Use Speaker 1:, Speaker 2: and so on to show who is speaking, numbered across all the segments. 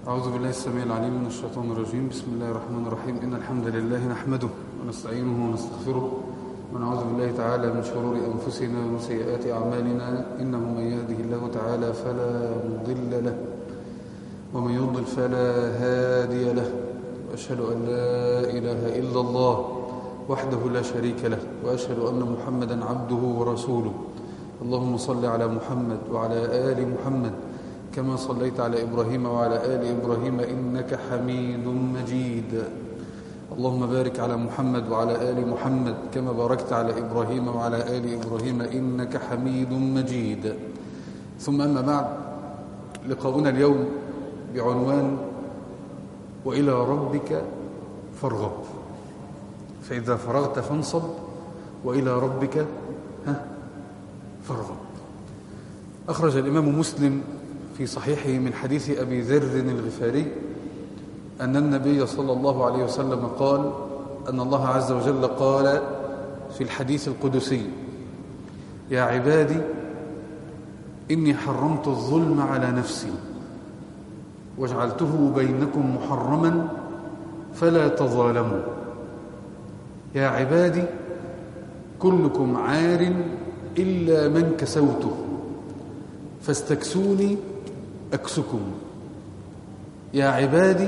Speaker 1: أعوذ بالله السميع العليم من الشيطان الرجيم بسم الله الرحمن الرحيم إن الحمد لله نحمده ونستعينه ونستغفره ونعوذ بالله تعالى من شرور أنفسنا ومن سيئات أعمالنا إنه من يهده الله تعالى فلا مضل له ومن يضلل فلا هادي له وأشهد أن لا إله إلا الله وحده لا شريك له وأشهد أن محمدا عبده ورسوله اللهم صل على محمد وعلى آل محمد كما صليت على إبراهيم وعلى آل إبراهيم إنك حميد مجيد اللهم بارك على محمد وعلى آل محمد كما باركت على إبراهيم وعلى آل إبراهيم إنك حميد مجيد ثم أما بعد لقاؤنا اليوم بعنوان وإلى ربك فارغب فإذا فرغت فانصب وإلى ربك ها فارغب أخرج الإمام مسلم في صحيحه من حديث أبي ذر الغفاري أن النبي صلى الله عليه وسلم قال أن الله عز وجل قال في الحديث القدسي يا عبادي إني حرمت الظلم على نفسي وجعلته بينكم محرما فلا تظالموا يا عبادي كلكم عار إلا من كسوته فاستكسوني أكسكم يا عبادي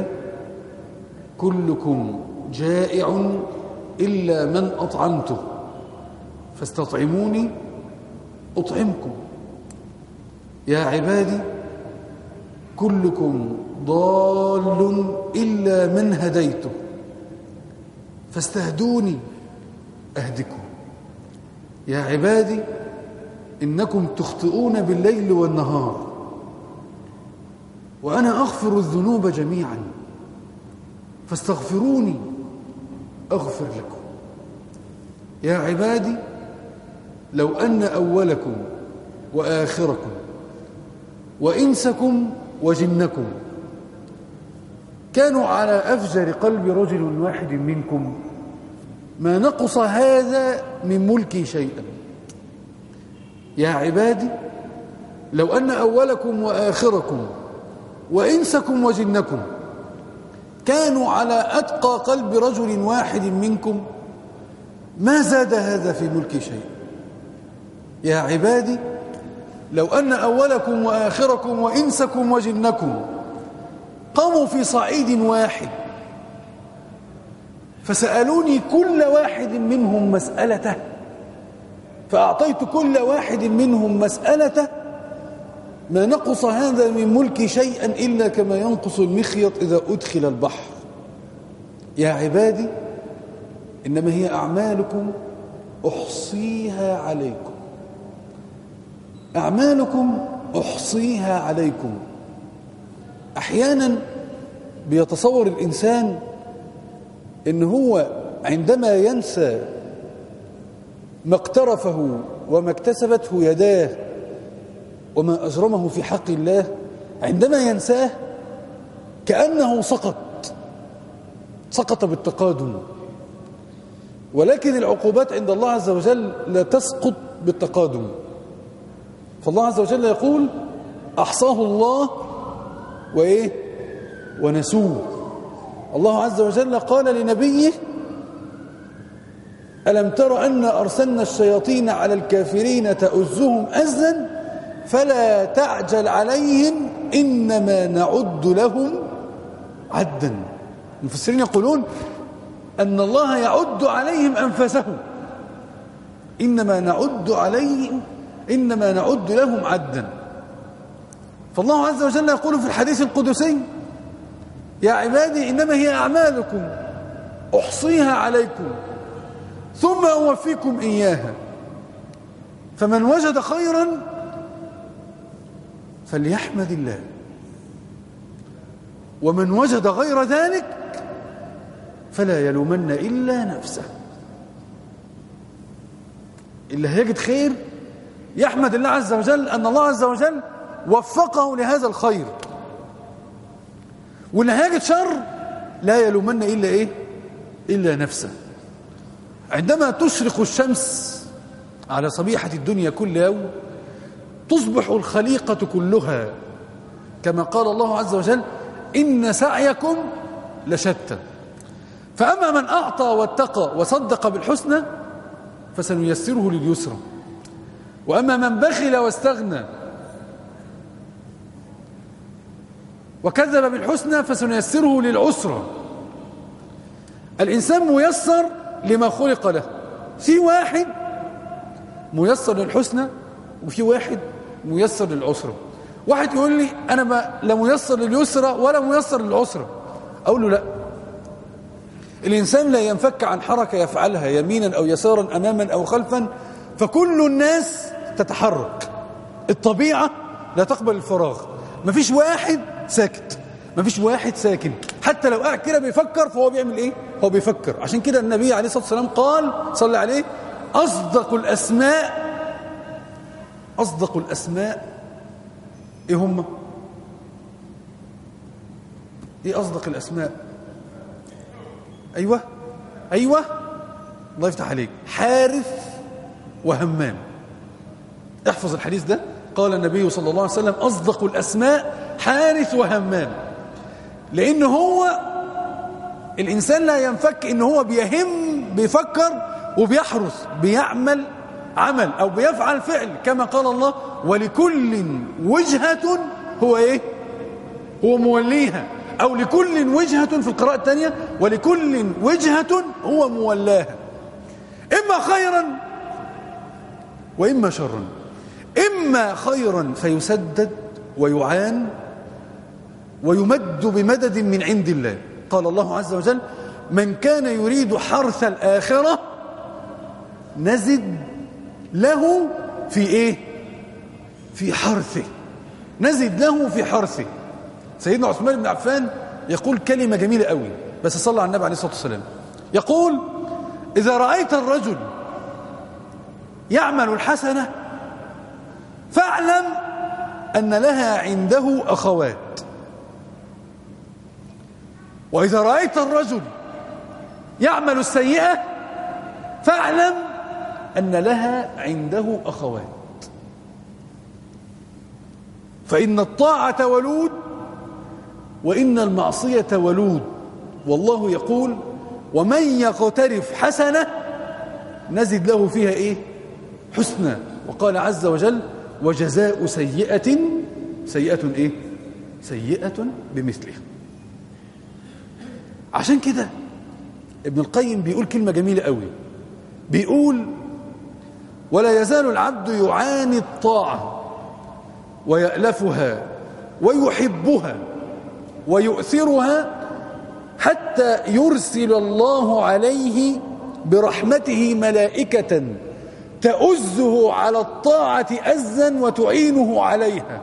Speaker 1: كلكم جائع إلا من أطعمته فاستطعموني أطعمكم يا عبادي كلكم ضال إلا من هديته فاستهدوني أهدكم يا عبادي إنكم تخطئون بالليل والنهار وأنا أغفر الذنوب جميعا فاستغفروني أغفر لكم يا عبادي لو أن أولكم وآخركم وإنسكم وجنكم كانوا على أفجر قلب رجل واحد منكم ما نقص هذا من ملكي شيئا يا عبادي لو أن أولكم وآخركم وإنسكم وجنكم كانوا على أتقى قلب رجل واحد منكم ما زاد هذا في ملكي شيء يا عبادي لو أن أولكم وآخركم وإنسكم وجنكم قاموا في صعيد واحد فسألوني كل واحد منهم مسألته فأعطيت كل واحد منهم مسألته ما نقص هذا من ملكي شيئا إلا كما ينقص المخيط إذا أدخل البحر يا عبادي إنما هي أعمالكم أحصيها عليكم أعمالكم أحصيها عليكم أحيانا بيتصور الإنسان إن هو عندما ينسى ما اقترفه وما اكتسبته يداه وما أجرمه في حق الله عندما ينساه كأنه سقط سقط بالتقادم ولكن العقوبات عند الله عز وجل لا تسقط بالتقادم فالله عز وجل يقول أحصاه الله وإيه ونسوه الله عز وجل قال لنبيه ألم تر أن أرسلنا الشياطين على الكافرين تأزهم أزا فلا تعجل عليهم إنما نعد لهم عدا المفسرين يقولون أن الله يعد عليهم أنفسهم إنما نعد عليهم إنما نعد لهم عدا فالله عز وجل يقول في الحديث القدسي يا عبادي إنما هي أعمالكم أحصيها عليكم ثم أوفيكم إياها فمن وجد خيرا فليحمد الله ومن وجد غير ذلك فلا يلومن إلا نفسه اللي هيجد خير يحمد الله عز وجل أن الله عز وجل وفقه لهذا الخير واللي هيجد شر لا يلومن إلا إيه إلا نفسه عندما تشرق الشمس على صبيحة الدنيا كل يوم تصبح الخليقة كلها كما قال الله عز وجل
Speaker 2: إن سعيكم لشتى فأما من أعطى واتقى وصدق بالحسنى فسنيسره لليسرى وأما من بخل واستغنى وكذب بالحسنى فسنيسره للعسرى الإنسان ميسر لما خلق له في واحد ميسر للحسنى وفي واحد ميسر للعسرى واحد يقول لي أنا ما لا ميسر لليسرى ولا ميسر للعسرى أقول له لا الإنسان لا ينفك عن حركة يفعلها يمينا أو يسارا أماما أو خلفا فكل الناس تتحرك الطبيعة لا تقبل الفراغ مفيش واحد ساكت مفيش واحد ساكن حتى لو قاعد كده بيفكر فهو بيعمل ايه هو بيفكر عشان كده النبي عليه الصلاة والسلام قال صلى عليه أصدق الأسماء أصدق الأسماء إيه هم إيه أصدق الأسماء أيوة أيوة الله يفتح عليك حارث وهمام احفظ الحديث ده قال النبي صلى الله عليه وسلم أصدق الأسماء حارث وهمام لأن هو الإنسان لا ينفك إن هو بيهم بيفكر وبيحرث بيعمل عمل أو بيفعل فعل كما قال الله ولكل وجهة هو إيه هو موليها أو لكل وجهة في القراءة الثانية ولكل وجهة هو مولاها إما خيرا وإما شرا إما خيرا فيسدد ويعان ويمد بمدد من عند الله قال الله عز وجل من كان يريد حرث الآخرة نزد له في إيه في حرثه نزد له في حرثه سيدنا عثمان بن عفان يقول كلمة جميلة قوي بس صلى على النبي عليه الصلاة والسلام يقول إذا رأيت الرجل يعمل الحسنة فاعلم أن لها عنده أخوات وإذا رأيت الرجل يعمل السيئة فاعلم أن لها عنده أخوات فإن الطاعة ولود وإن المعصية ولود والله يقول ومن يقترف حسنة نزد له فيها إيه حسنى وقال عز وجل وجزاء سيئة سيئة إيه سيئة بمثلها عشان كده ابن القيم بيقول كلمة جميلة قوي بيقول ولا يزال العبد يعاني الطاعة ويألفها ويحبها ويؤثرها حتى يرسل الله عليه برحمته ملائكة تؤزه على الطاعة أزا وتعينه عليها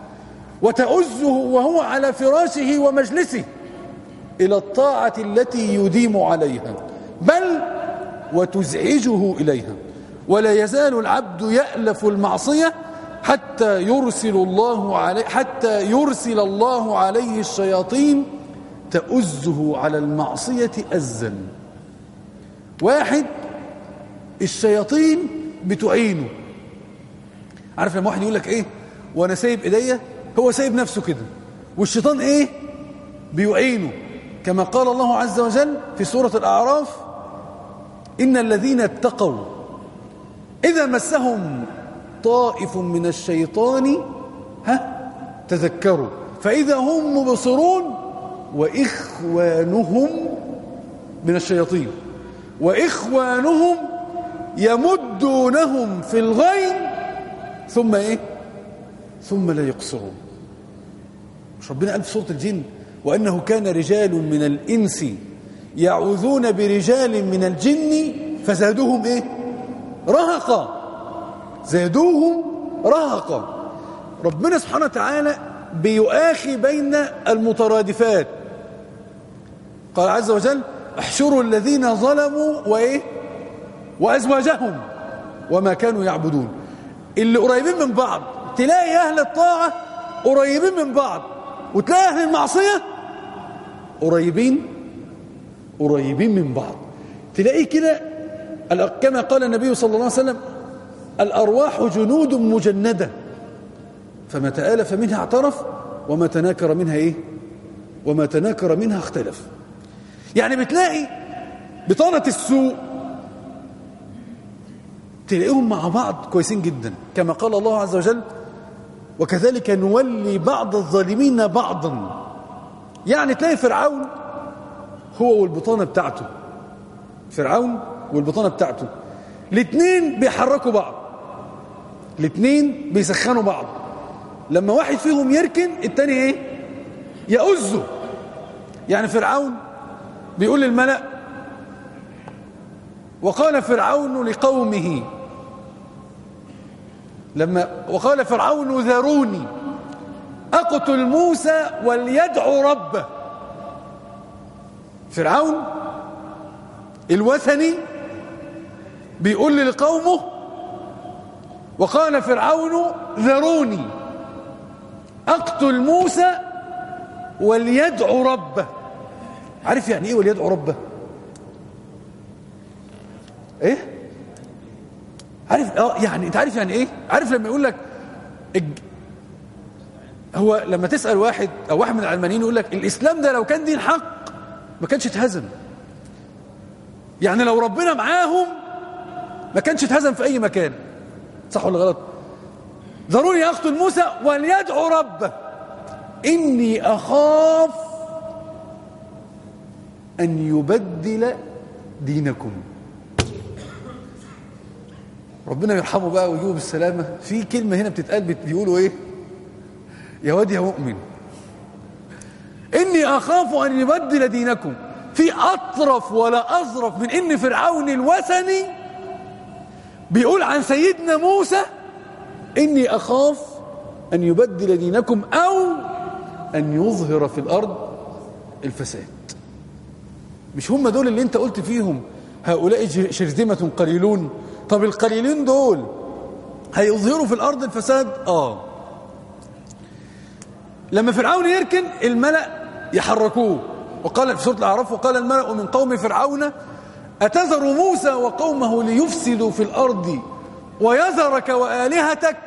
Speaker 2: وتؤزه وهو على فراشه ومجلسه إلى الطاعة التي يديم عليها بل وتزعجه إليها ولا يزال العبد يألف المعصية حتى يرسل الله عليه حتى يرسل الله عليه الشياطين تؤزه على المعصية أزا واحد الشياطين بتعينه عارف لما واحد يقول لك ايه وانا سايب ايديا هو سايب نفسه كده والشيطان ايه بيعينه كما قال الله عز وجل في سورة الأعراف إن الذين اتقوا إذا مسهم طائف من الشيطان ها تذكروا فإذا هم مبصرون وإخوانهم من الشياطين وإخوانهم يمدونهم في الغي ثم إيه ثم لا يقصرون مش ربنا قال في سورة الجن وأنه كان رجال من الإنس يعوذون برجال من الجن فزادوهم إيه رهقا زادوهم رهقا ربنا سبحانه وتعالى بيؤاخي بين المترادفات قال عز وجل احشروا الذين ظلموا وإيه وأزواجهم وما كانوا يعبدون اللي قريبين من بعض تلاقي أهل الطاعة قريبين من بعض وتلاقي أهل المعصية قريبين قريبين من بعض تلاقيه كده كما قال النبي صلى الله عليه وسلم الأرواح جنود مجندة فما تآلف منها اعترف وما تناكر منها إيه وما تناكر منها اختلف يعني بتلاقي بطانة السوء تلاقيهم مع بعض كويسين جدا كما قال الله عز وجل وكذلك نولي بعض الظالمين بعضا يعني تلاقي فرعون هو والبطانة بتاعته فرعون والبطانة بتاعته الاثنين بيحركوا بعض الاثنين بيسخنوا بعض لما واحد فيهم يركن التاني ايه يؤزه يعني فرعون بيقول للملأ وقال فرعون لقومه لما وقال فرعون ذروني أقتل موسى وليدعو ربه فرعون الوثني بيقول لقومه وقال فرعون ذروني أقتل موسى وليدعو ربه عارف يعني ايه وليدعو ربه ايه عارف اه يعني انت عارف يعني ايه عارف لما يقول لك الج... هو لما تسأل واحد او واحد من العلمانيين يقول لك الاسلام ده لو كان دين حق ما كانش اتهزم يعني لو ربنا معاهم ما كانش اتهزم في اي مكان صح ولا غلط ضروري اقتل موسى وليدعو ربه اني اخاف ان يبدل دينكم ربنا يرحمه بقى ويجيبه بالسلامه في كلمه هنا بتتقال بيقولوا ايه يا واد يا مؤمن إني أخاف أن يبدل دينكم في أطرف ولا أظرف من إن فرعون الوثني بيقول عن سيدنا موسى إني أخاف أن يبدل دينكم أو أن يظهر في الأرض الفساد مش هم دول اللي انت قلت فيهم هؤلاء شرذمة قليلون طب القليلين دول هيظهروا في الأرض الفساد آه لما فرعون يركن الملأ يحركوه وقال في سورة الأعراف وقال الملأ من قوم فرعون أتذر موسى وقومه ليفسدوا في الأرض ويذرك وآلهتك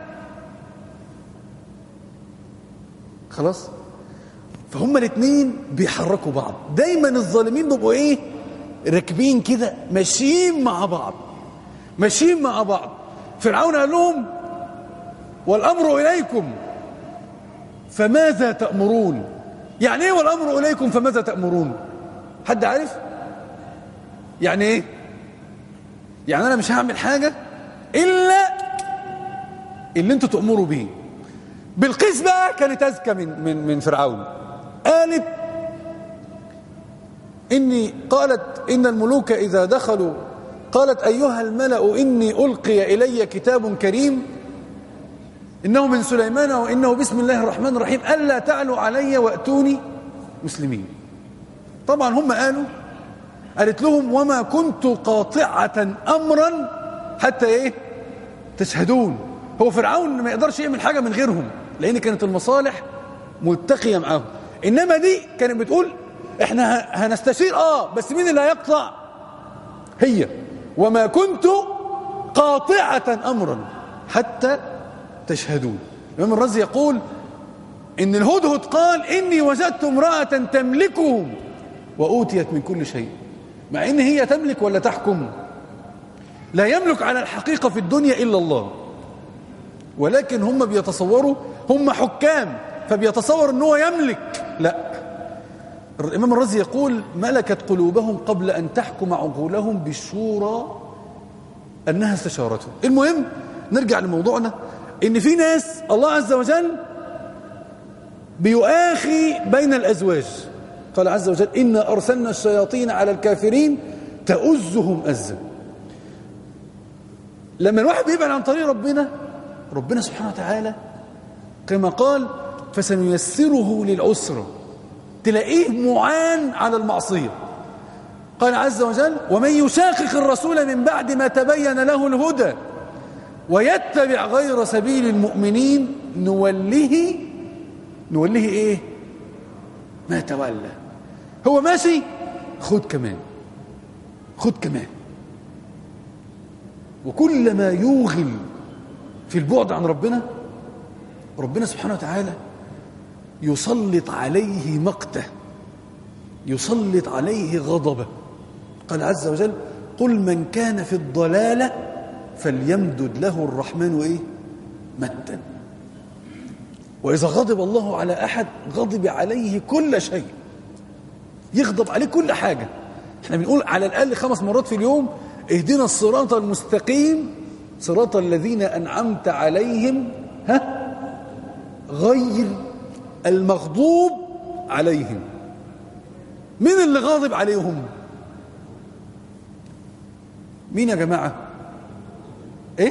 Speaker 2: خلاص فهم الاثنين بيحركوا بعض دايما الظالمين بيبقوا ايه راكبين كده ماشيين مع بعض ماشيين مع بعض فرعون قال لهم والامر اليكم فماذا تأمرون يعني ايه والأمر إليكم فماذا تأمرون حد عارف يعني ايه يعني أنا مش هعمل حاجة إلا اللي انتوا تأمروا به بالقيس بقى كانت أذكى من, من, من فرعون قالت إني قالت إن الملوك إذا دخلوا قالت أيها الملأ إني ألقي إلي كتاب كريم إنه من سليمان وإنه بسم الله الرحمن الرحيم ألا تعلوا علي وأتوني مسلمين طبعا هم قالوا قالت لهم وما كنت قاطعة أمرا حتى إيه تشهدون هو فرعون ما يقدرش يعمل حاجة من غيرهم لأن كانت المصالح ملتقية معاهم إنما دي كانت بتقول إحنا هنستشير آه بس مين اللي هيقطع هي وما كنت قاطعة أمرا حتى تشهدون الإمام الرازي يقول إن الهدهد قال إني وجدت امرأة تملكهم وأوتيت من كل شيء مع إن هي تملك ولا تحكم لا يملك على الحقيقة في الدنيا إلا الله ولكن هم بيتصوروا هم حكام فبيتصور أنه يملك لا الإمام الرازي يقول ملكت قلوبهم قبل أن تحكم عقولهم بالشورى أنها استشارته المهم نرجع لموضوعنا ان في ناس الله عز وجل بيؤاخي بين الازواج قال عز وجل انا ارسلنا الشياطين على الكافرين تؤزهم ازا لما الواحد بيبعد عن طريق ربنا ربنا سبحانه وتعالى كما قال فسنيسره للعسرة تلاقيه معان على المعصية قال عز وجل ومن يشاقق الرسول من بعد ما تبين له الهدى ويتبع غير سبيل المؤمنين نوله نوله ايه ما تولى هو ماشي خد كمان خد كمان وكلما يوغل في البعد عن ربنا ربنا سبحانه وتعالى يسلط عليه مقته يسلط عليه غضبه قال عز وجل قل من كان في الضلالة فليمدد له الرحمن إيه؟ مدا وإذا غضب الله على أحد غضب عليه كل شيء يغضب عليه كل حاجة احنا بنقول على الأقل خمس مرات في اليوم اهدنا الصراط المستقيم صراط الذين أنعمت عليهم ها غير المغضوب عليهم مين اللي غاضب عليهم مين يا جماعة ايه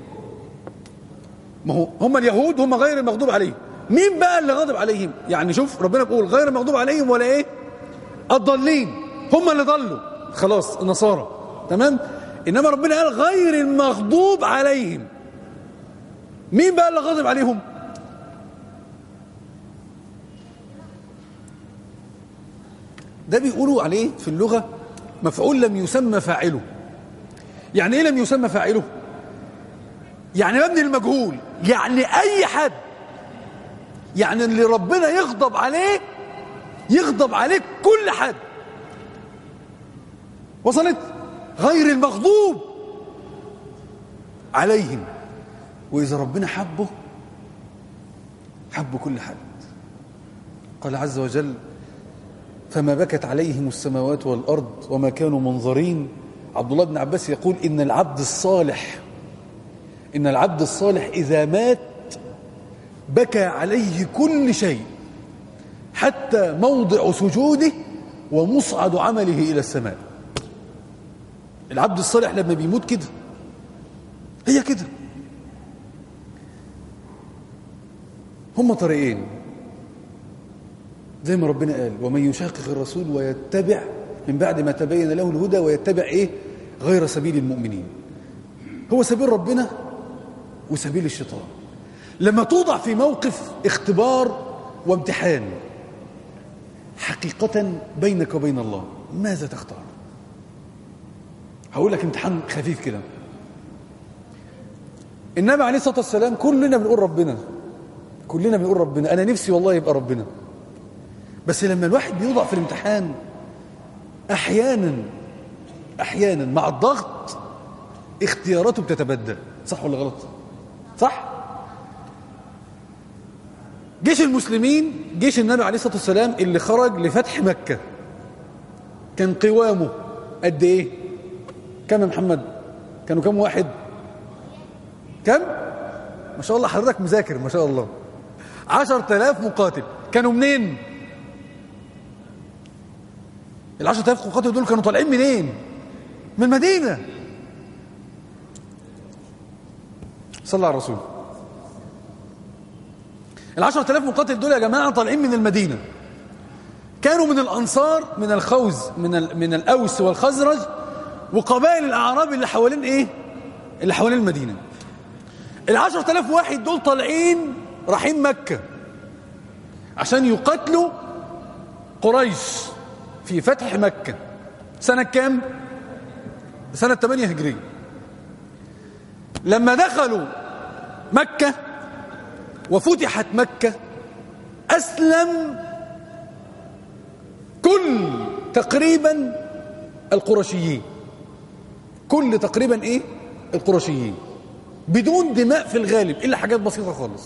Speaker 2: ما هو هم اليهود هم غير المغضوب عليهم مين بقى اللي غاضب عليهم يعني شوف ربنا بيقول غير المغضوب عليهم ولا ايه الضالين هم اللي ضلوا خلاص النصارى تمام انما ربنا قال غير المغضوب عليهم مين بقى اللي غاضب عليهم ده بيقولوا عليه في اللغة مفعول لم يسمى فاعله يعني ايه لم يسمى فاعله يعني مبني المجهول يعني اي حد يعني اللي ربنا يغضب عليه يغضب عليه كل حد وصلت غير المغضوب عليهم واذا ربنا حبه حب كل حد قال عز وجل فما بكت عليهم السماوات والأرض وما كانوا منظرين عبد الله بن عباس يقول إن العبد الصالح إن العبد الصالح إذا مات بكى عليه كل شيء حتى موضع سجوده ومصعد عمله إلى السماء العبد الصالح لما بيموت كده هي كده هم طريقين زي ما ربنا قال ومن يشاقق الرسول ويتبع من بعد ما تبين له الهدى ويتبع ايه غير سبيل المؤمنين هو سبيل ربنا وسبيل الشيطان لما توضع في موقف اختبار وامتحان حقيقة بينك وبين الله ماذا تختار هقول لك امتحان خفيف كده النبي عليه الصلاة والسلام كلنا بنقول ربنا كلنا بنقول ربنا أنا نفسي والله يبقى ربنا بس لما الواحد بيوضع في الامتحان احيانا احيانا مع الضغط اختياراته بتتبدل صح ولا غلط صح جيش المسلمين جيش النبي عليه الصلاه والسلام اللي خرج لفتح مكه كان قوامه قد ايه كم يا محمد كانوا كم واحد كم ما شاء الله حضرتك مذاكر ما شاء الله عشر تلاف مقاتل كانوا منين العشرة آلاف مقاتل دول كانوا طالعين منين من المدينة صلى على الرسول العشرة آلاف مقاتل دول يا جماعة طالعين من المدينة كانوا من الأنصار من الخوز من ال... من الأوس والخزرج وقبائل الأعراب اللي حوالين إيه اللي حوالين المدينة العشرة آلاف واحد دول طالعين رايحين مكة عشان يقاتلوا قريش في فتح مكة سنة كام؟ سنة 8 هجرية لما دخلوا مكة وفتحت مكة أسلم كل تقريبا القرشيين كل تقريبا إيه؟ القرشيين بدون دماء في الغالب إلا حاجات بسيطة خالص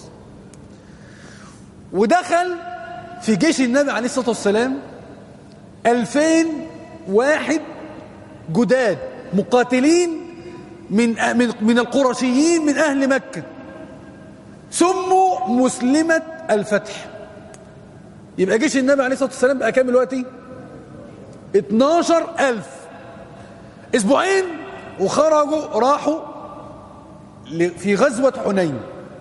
Speaker 2: ودخل في جيش النبي عليه الصلاة والسلام ألفين واحد جداد مقاتلين من من من القرشيين من أهل مكة سموا مسلمة الفتح يبقى جيش النبي عليه الصلاة والسلام بقى كام دلوقتي 12 ألف أسبوعين وخرجوا راحوا في غزوة حنين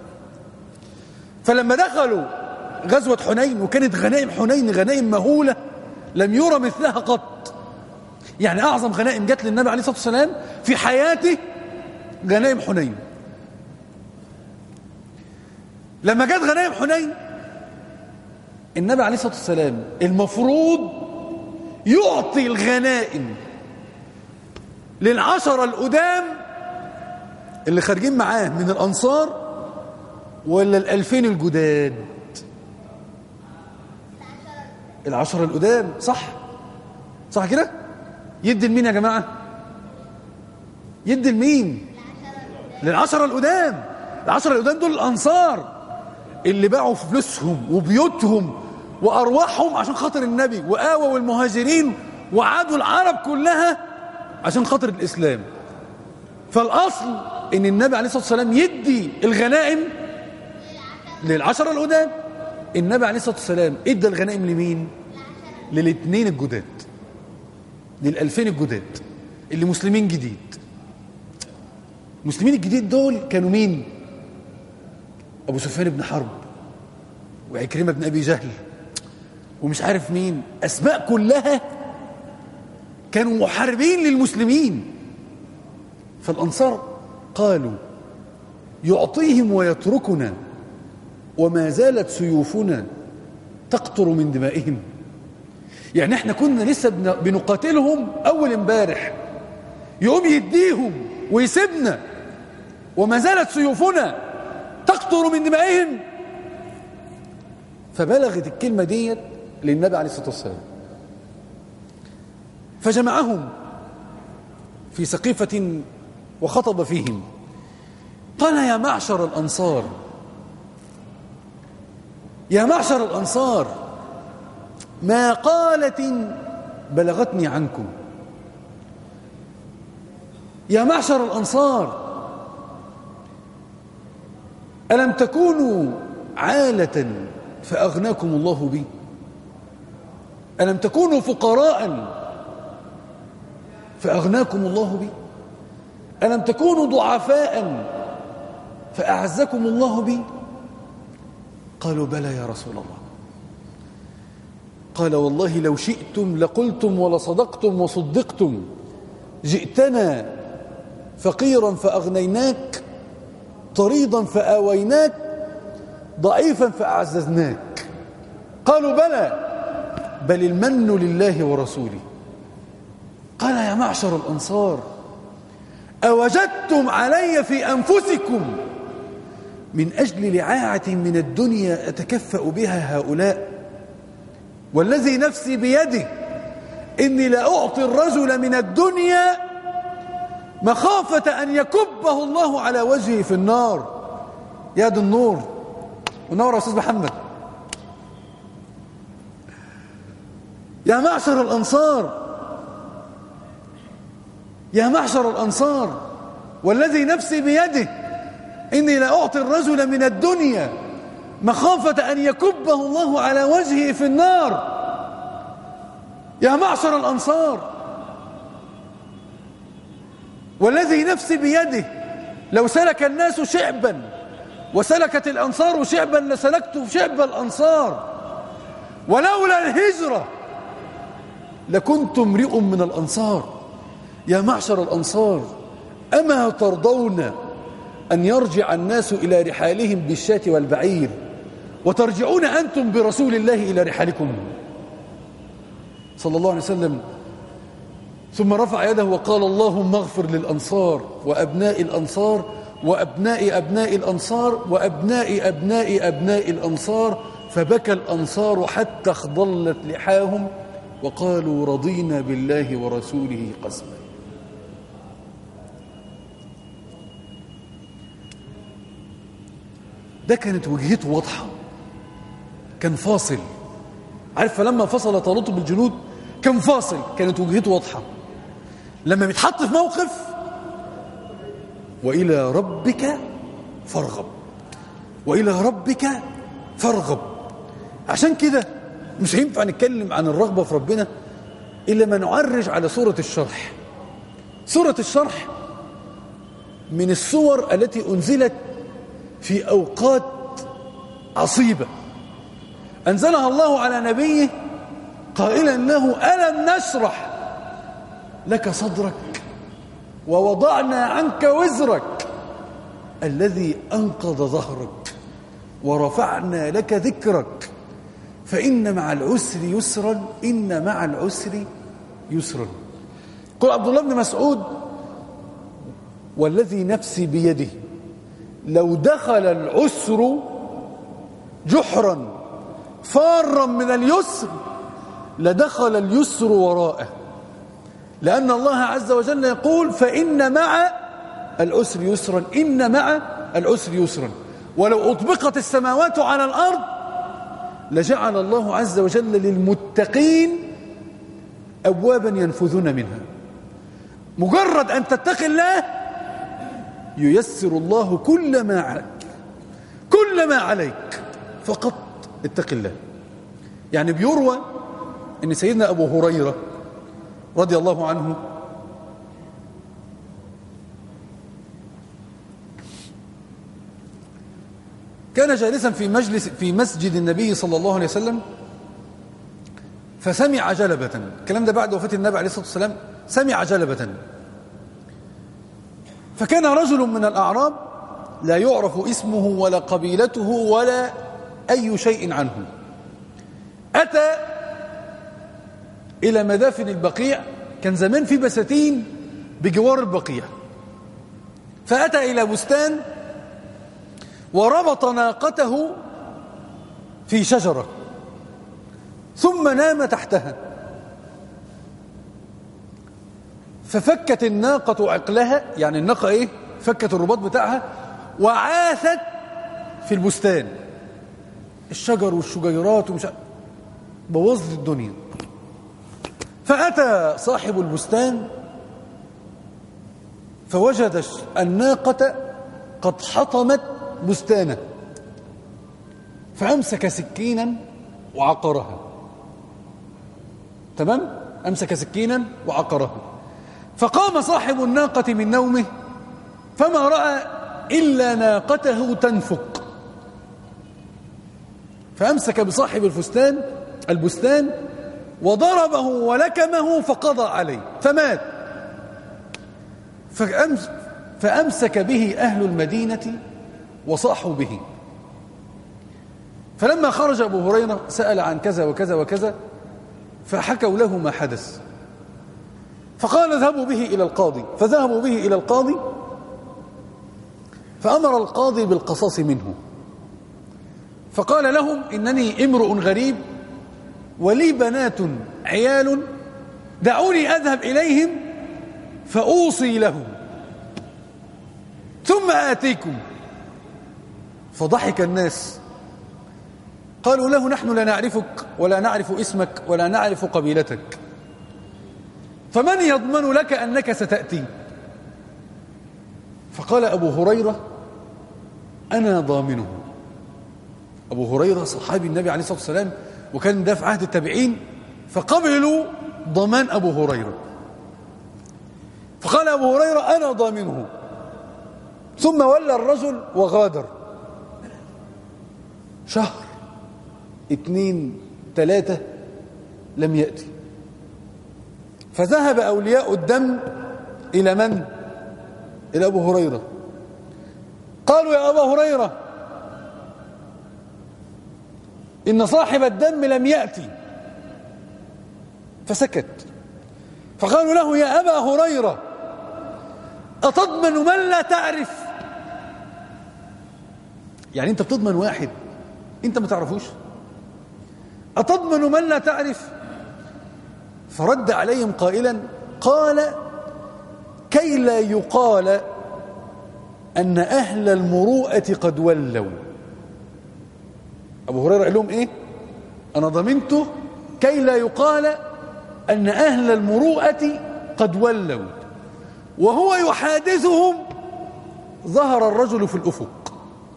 Speaker 2: فلما دخلوا غزوة حنين وكانت غنائم حنين غنائم مهولة لم يرى مثلها قط يعني أعظم غنائم جت للنبي عليه الصلاة والسلام في حياته غنائم حنين لما جت غنائم حنين النبي عليه الصلاة والسلام المفروض يعطي الغنائم للعشرة القدام اللي خارجين معاه من الأنصار ولا الألفين الجداد العشرة القدام صح صح كده يدي لمين يا جماعة يدي لمين للعشرة القدام العشرة القدام دول الأنصار اللي باعوا فلوسهم وبيوتهم وأرواحهم عشان خاطر النبي وآووا المهاجرين وعادوا العرب كلها عشان خاطر الإسلام فالأصل إن النبي عليه الصلاة والسلام يدي الغنائم للعشرة القدام النبي عليه الصلاة والسلام ادى الغنائم لمين للاثنين الجداد للألفين الجداد اللي مسلمين جديد المسلمين الجديد دول كانوا مين أبو سفيان بن حرب وعكرمة بن أبي جهل ومش عارف مين أسماء كلها كانوا محاربين للمسلمين فالأنصار قالوا يعطيهم ويتركنا وما زالت سيوفنا تقطر من دمائهم يعني احنا كنا لسه بنقاتلهم أول امبارح يقوم يديهم ويسيبنا وما زالت سيوفنا تقطر من دمائهم فبلغت الكلمة ديت للنبي عليه الصلاة والسلام فجمعهم في سقيفة وخطب فيهم قال يا معشر الأنصار يا معشر الأنصار ما قالة بلغتني عنكم يا معشر الأنصار ألم تكونوا عالة فأغناكم الله بي ألم تكونوا فقراء فأغناكم الله بي ألم تكونوا ضعفاء فأعزكم الله بي قالوا بلى يا رسول الله قال والله لو شئتم لقلتم ولصدقتم وصدقتم جئتنا فقيرا فأغنيناك طريضا فآويناك ضعيفا فأعززناك قالوا بلى بل المن لله ورسوله قال يا معشر الأنصار أوجدتم علي في أنفسكم من أجل لعاعة من الدنيا أتكفأ بها هؤلاء والذي نفسي بيده إني لأعطي الرجل من الدنيا مخافة أن يكبه الله على وجهه في النار يا دي النور ونور يا أستاذ محمد يا معشر الأنصار يا معشر الأنصار والذي نفسي بيده إني لأعطي الرجل من الدنيا مخافة أن يكبه الله على وجهه في النار يا معشر الأنصار والذي نفسي بيده لو سلك الناس شعبا وسلكت الأنصار شعبا لسلكت شعب الأنصار ولولا الهجرة لكنت امرئ من الأنصار يا معشر الأنصار أما ترضون أن يرجع الناس إلى رحالهم بالشاة والبعير وترجعون أنتم برسول الله إلى رحالكم صلى الله عليه وسلم ثم رفع يده وقال اللهم اغفر للأنصار وأبناء الأنصار وأبناء أبناء الأنصار وأبناء أبناء أبناء الأنصار فبكى الأنصار حتى اخضلت لحاهم وقالوا رضينا بالله ورسوله قسما ده كانت وجهته واضحة كان فاصل عارف فلما فصل طالوت بالجنود كان فاصل كانت وجهته واضحة لما بيتحط في موقف وإلى ربك فارغب وإلى ربك فارغب عشان كده مش هينفع نتكلم عن الرغبة في ربنا إلا ما نعرج على سورة الشرح سورة الشرح من السور التي أنزلت في أوقات عصيبة أنزلها الله على نبيه قائلا له ألم نشرح لك صدرك ووضعنا عنك وزرك الذي أنقض ظهرك ورفعنا لك ذكرك فإن مع العسر يسرا إن مع العسر يسرا قل عبد الله بن مسعود والذي نفسي بيده لو دخل العسر جحرا فارا من اليسر لدخل اليسر وراءه لأن الله عز وجل يقول فإن مع العسر يسرا إن مع العسر يسرا ولو أطبقت السماوات على الأرض لجعل الله عز وجل للمتقين أبوابا ينفذون منها مجرد أن تتقي الله ييسر الله كل ما عليك كل ما عليك فقط اتق الله يعني بيروى ان سيدنا ابو هريره رضي الله عنه كان جالسا في مجلس في مسجد النبي صلى الله عليه وسلم فسمع جلبة الكلام ده بعد وفاة النبي عليه الصلاة والسلام سمع جلبة فكان رجل من الأعراب لا يعرف اسمه ولا قبيلته ولا أي شيء عنه أتى إلى مدافن البقيع كان زمان في بساتين بجوار البقيع فأتى إلى بستان وربط ناقته في شجرة ثم نام تحتها ففكت الناقة عقلها يعني الناقة ايه فكت الرباط بتاعها وعاثت في البستان الشجر والشجيرات ومش بوظت الدنيا فأتى صاحب البستان فوجد الناقة قد حطمت بستانه فأمسك سكينا وعقرها تمام أمسك سكينا وعقرها فقام صاحب الناقة من نومه فما رأى إلا ناقته تنفق فأمسك بصاحب الفستان البستان وضربه ولكمه فقضى عليه فمات فأمس فأمسك به أهل المدينة وصاحوا به فلما خرج أبو هريرة سأل عن كذا وكذا وكذا فحكوا له ما حدث فقال اذهبوا به إلى القاضي فذهبوا به إلى القاضي فأمر القاضي بالقصاص منه فقال لهم إنني امرؤ غريب ولي بنات عيال دعوني أذهب إليهم فأوصي لهم ثم آتيكم فضحك الناس قالوا له نحن لا نعرفك ولا نعرف اسمك ولا نعرف قبيلتك فمن يضمن لك أنك ستأتي فقال أبو هريرة أنا ضامنه أبو هريرة صحابي النبي عليه الصلاة والسلام وكان ده في عهد التابعين فقبلوا ضمان أبو هريرة فقال أبو هريرة أنا ضامنه ثم ولى الرجل وغادر شهر اثنين ثلاثة لم يأتي فذهب أولياء الدم إلى من؟ إلى أبو هريرة قالوا يا أبا هريرة إن صاحب الدم لم يأتي فسكت فقالوا له يا أبا هريرة أتضمن من لا تعرف يعني أنت بتضمن واحد أنت ما تعرفوش أتضمن من لا تعرف فرد عليهم قائلا قال كي لا يقال أن أهل المروءة قد ولوا أبو هريرة قال لهم إيه أنا ضمنته كي لا يقال أن أهل المروءة قد ولوا وهو يحادثهم ظهر الرجل في الأفق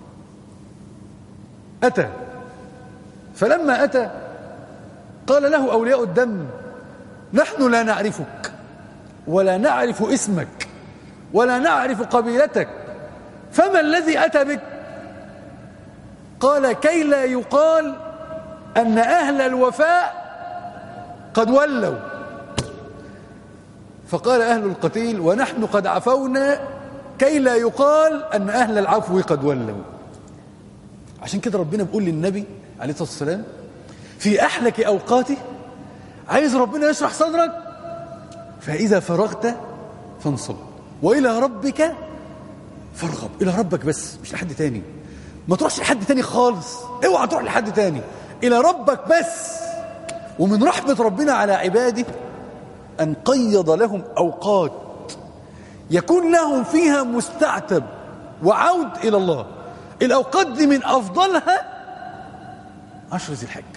Speaker 2: أتى فلما أتى قال له أولياء الدم نحن لا نعرفك ولا نعرف اسمك ولا نعرف قبيلتك فما الذي أتى بك قال كي لا يقال أن أهل الوفاء قد ولوا فقال أهل القتيل ونحن قد عفونا كي لا يقال أن أهل العفو قد ولوا عشان كده ربنا بيقول للنبي عليه الصلاة والسلام في أحلك أوقاته عايز ربنا يشرح صدرك فإذا فرغت فانصب وإلى ربك فارغب إلى ربك بس مش لحد تاني ما تروحش لحد تاني خالص اوعى تروح لحد تاني إلى ربك بس ومن رحمة ربنا على عباده أن قيض لهم أوقات يكون لهم فيها مستعتب وعود إلى الله الأوقات دي من أفضلها عشر ذي الحج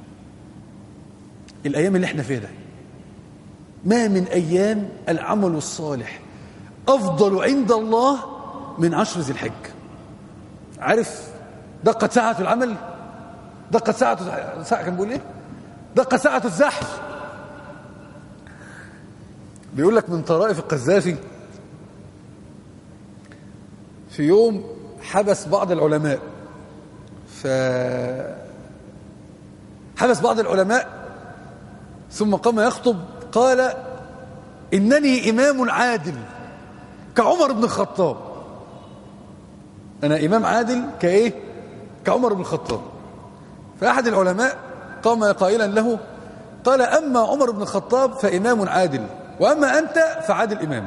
Speaker 2: الأيام اللي احنا فيها ده ما من أيام العمل الصالح أفضل عند الله من عشر ذي الحج عارف دقة ساعة العمل دقة ساعة ساعة كان بيقول ايه دقة ساعة الزحف بيقول لك من طرائف القذافي في يوم حبس بعض العلماء ف حبس بعض العلماء ثم قام يخطب قال إنني إمام عادل كعمر بن الخطاب أنا إمام عادل كإيه كعمر بن الخطاب فأحد العلماء قام قائلا له قال أما عمر بن الخطاب فإمام عادل وأما أنت فعادل إمام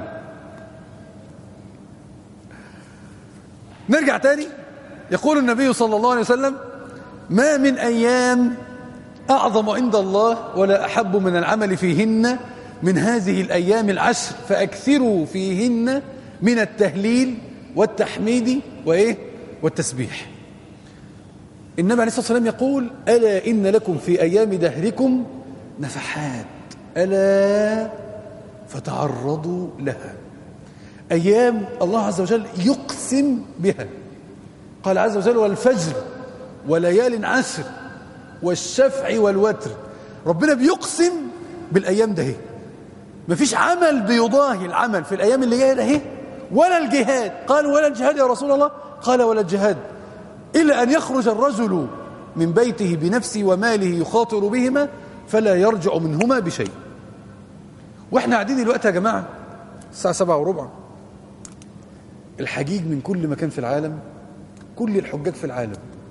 Speaker 2: نرجع تاني يقول النبي صلى الله عليه وسلم ما من أيام أعظم عند الله ولا أحب من العمل فيهن من هذه الأيام العشر فأكثروا فيهن من التهليل والتحميد وإيه والتسبيح النبي عليه الصلاة والسلام يقول ألا إن لكم في أيام دهركم نفحات ألا فتعرضوا لها أيام الله عز وجل يقسم بها قال عز وجل والفجر وليال عشر والشفع والوتر ربنا بيقسم بالأيام ده مفيش عمل بيضاهي العمل في الأيام اللي جاية ده ولا الجهاد قال ولا الجهاد يا رسول الله قال ولا الجهاد إلا أن يخرج الرجل من بيته بنفسه وماله يخاطر بهما فلا يرجع منهما بشيء واحنا قاعدين دلوقتي يا جماعة الساعة سبعة وربع الحجيج من كل مكان في العالم كل الحجاج في العالم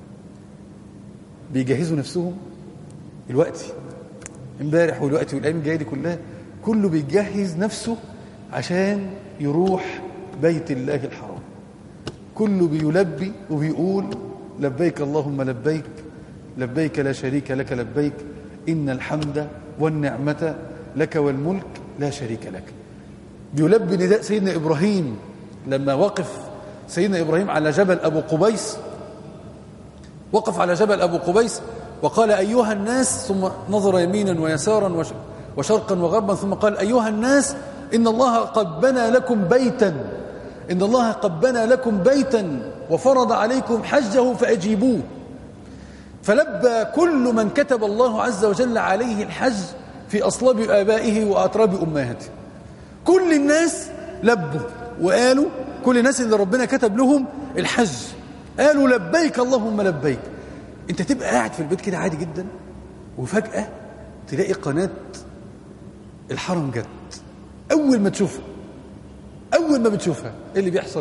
Speaker 2: بيجهزوا نفسهم الوقت امبارح والوقت والايام الجايه دي كلها كله بيجهز نفسه عشان يروح بيت الله الحرام كله بيلبي وبيقول لبيك اللهم لبيك لبيك لا شريك لك لبيك إن الحمد والنعمة لك والملك لا شريك لك بيلبي نداء سيدنا إبراهيم لما وقف سيدنا إبراهيم على جبل أبو قبيس وقف على جبل أبو قبيس وقال أيها الناس ثم نظر يمينا ويسارا وشرقا وغربا ثم قال أيها الناس إن الله قد بنى لكم بيتا إن الله قد بنى لكم بيتا وفرض عليكم حجه فأجيبوه فلبى كل من كتب الله عز وجل عليه الحج في أصلاب آبائه وأتراب أمهاته كل الناس لبوا وقالوا كل الناس اللي ربنا كتب لهم الحج قالوا لبيك اللهم لبيك انت تبقى قاعد في البيت كده عادي جدا وفجأة تلاقي قناة الحرم جت أول ما تشوفها أول ما بتشوفها إيه اللي بيحصل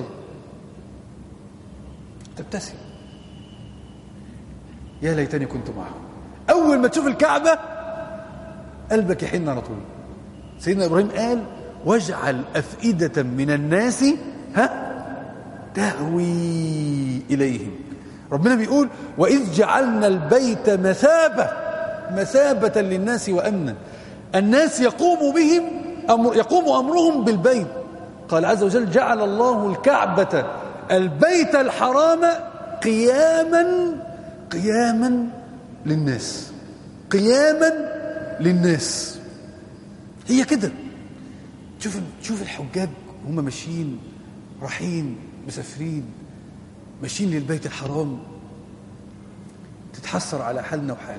Speaker 2: تبتسم يا ليتني كنت معهم أول ما تشوف الكعبة قلبك يحن على طول سيدنا إبراهيم قال واجعل أفئدة من الناس ها تهوي إليهم ربنا بيقول وإذ جعلنا البيت مثابة مثابة للناس وأمنا الناس يقوم بهم أمر يقوم أمرهم بالبيت قال عز وجل جعل الله الكعبة البيت الحرام قياما قياما للناس قياما للناس هي كده شوف شوف الحجاج هم ماشيين رايحين مسافرين ماشيين للبيت الحرام تتحسر على حالنا وحالك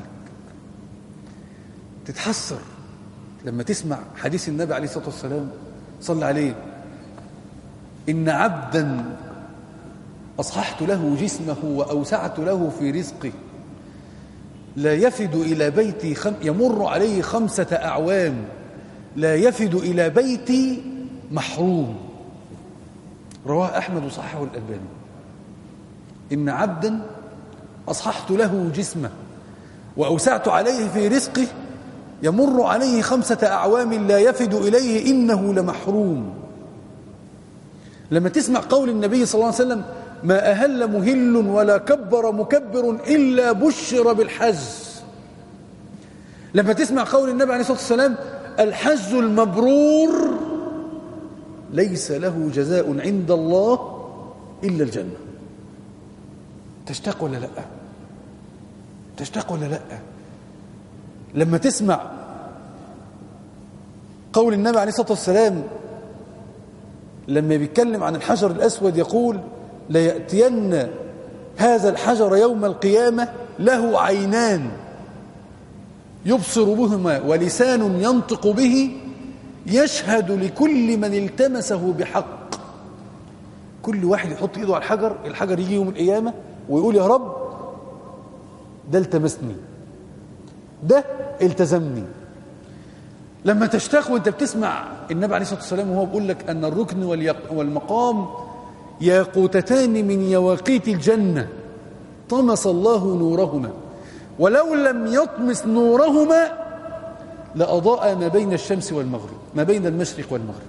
Speaker 2: تتحسر لما تسمع حديث النبي عليه الصلاة والسلام صلى عليه إن عبدا أصححت له جسمه وأوسعت له في رزقه لا يفد إلى بيتي خم يمر عليه خمسة أعوام لا يفد إلى بيتي محروم رواه أحمد وصححه الألباني إن عبدا أصححت له جسمه وأوسعت عليه في رزقه يمر عليه خمسة أعوام لا يفد إليه إنه لمحروم لما تسمع قول النبي صلى الله عليه وسلم ما أهل مهل ولا كبر مكبر إلا بشر بالحج لما تسمع قول النبي عليه الصلاة والسلام الحج المبرور ليس له جزاء عند الله إلا الجنة تشتاق ولا لا تشتاق ولا لا لما تسمع قول النبي عليه الصلاة والسلام لما بيتكلم عن الحجر الأسود يقول ليأتين هذا الحجر يوم القيامة له عينان يبصر بهما ولسان ينطق به يشهد لكل من التمسه بحق كل واحد يحط ايده على الحجر الحجر يجي يوم القيامة ويقول يا رب ده التمسني ده التزمني لما تشتاق وانت بتسمع النبي عليه الصلاة والسلام وهو بيقول لك أن الركن والمقام ياقوتتان من يواقيت الجنة طمس الله نورهما ولو لم يطمس نورهما لأضاء ما بين الشمس والمغرب ما بين المشرق والمغرب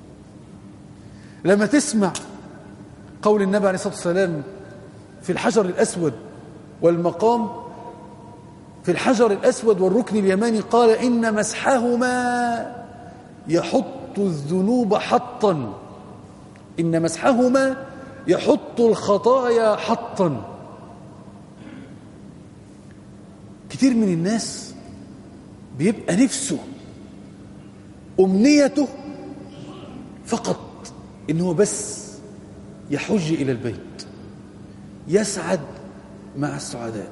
Speaker 2: لما تسمع قول النبي عليه الصلاة والسلام في الحجر الأسود والمقام في الحجر الأسود والركن اليماني قال إن مسحهما يحط الذنوب حطا إن مسحهما يحط الخطايا حطا كتير من الناس بيبقى نفسه أمنيته فقط إن هو بس يحج إلى البيت يسعد مع السعداء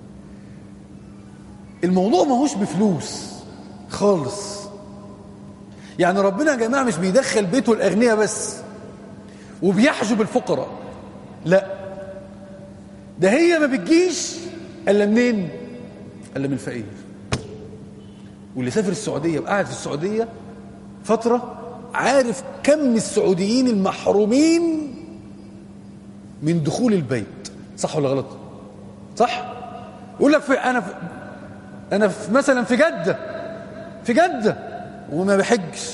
Speaker 2: الموضوع ما هوش بفلوس خالص يعني ربنا يا جماعة مش بيدخل بيته الأغنياء بس وبيحجب الفقراء لا ده هي ما بتجيش الا منين الا من الفقير واللي سافر السعوديه وقعد في السعوديه فتره عارف كم من السعوديين المحرومين من دخول البيت صح ولا غلط صح يقول لك في انا في انا في مثلا في جده في جده وما بحجش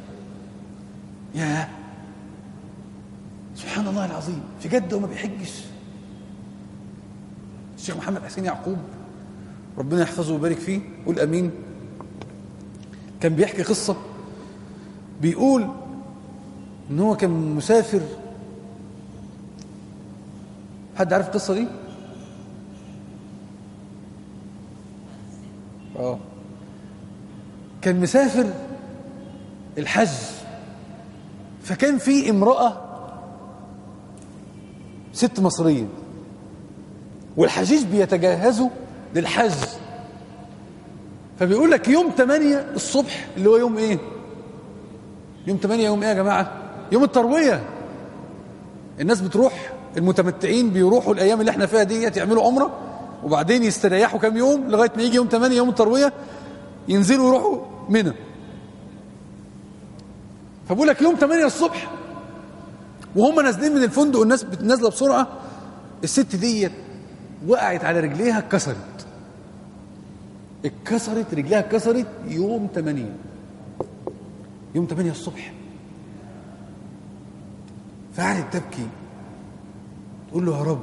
Speaker 2: ياه سبحان الله العظيم في جدة وما بيحجش الشيخ محمد حسين يعقوب ربنا يحفظه ويبارك فيه قول امين كان بيحكي قصة بيقول ان هو كان مسافر حد عارف القصة دي اه كان مسافر الحج فكان في امرأة ست مصرية والحجيج بيتجهزوا للحج فبيقول لك يوم 8 الصبح اللي هو يوم ايه يوم 8 يوم ايه يا جماعة يوم التروية الناس بتروح المتمتعين بيروحوا الايام اللي احنا فيها ديت يعملوا عمرة وبعدين يستريحوا كام يوم لغاية ما يجي يوم 8 يوم التروية ينزلوا يروحوا منى فبقول لك يوم 8 الصبح وهم نازلين من الفندق والناس نازله بسرعه الست ديت وقعت على رجليها اتكسرت اتكسرت رجليها اتكسرت يوم 8 يوم 8 الصبح فقعدت تبكي تقول له يا رب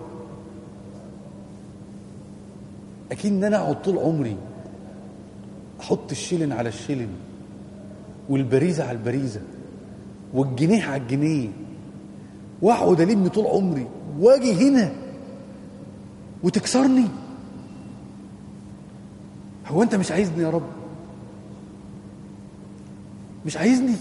Speaker 2: اكيد ان انا اقعد طول عمري احط الشيلن على الشيلن والبريزه على البريزه والجنيه على الجنيه واقعد الم طول عمري واجي هنا وتكسرني هو انت مش عايزني يا رب مش عايزني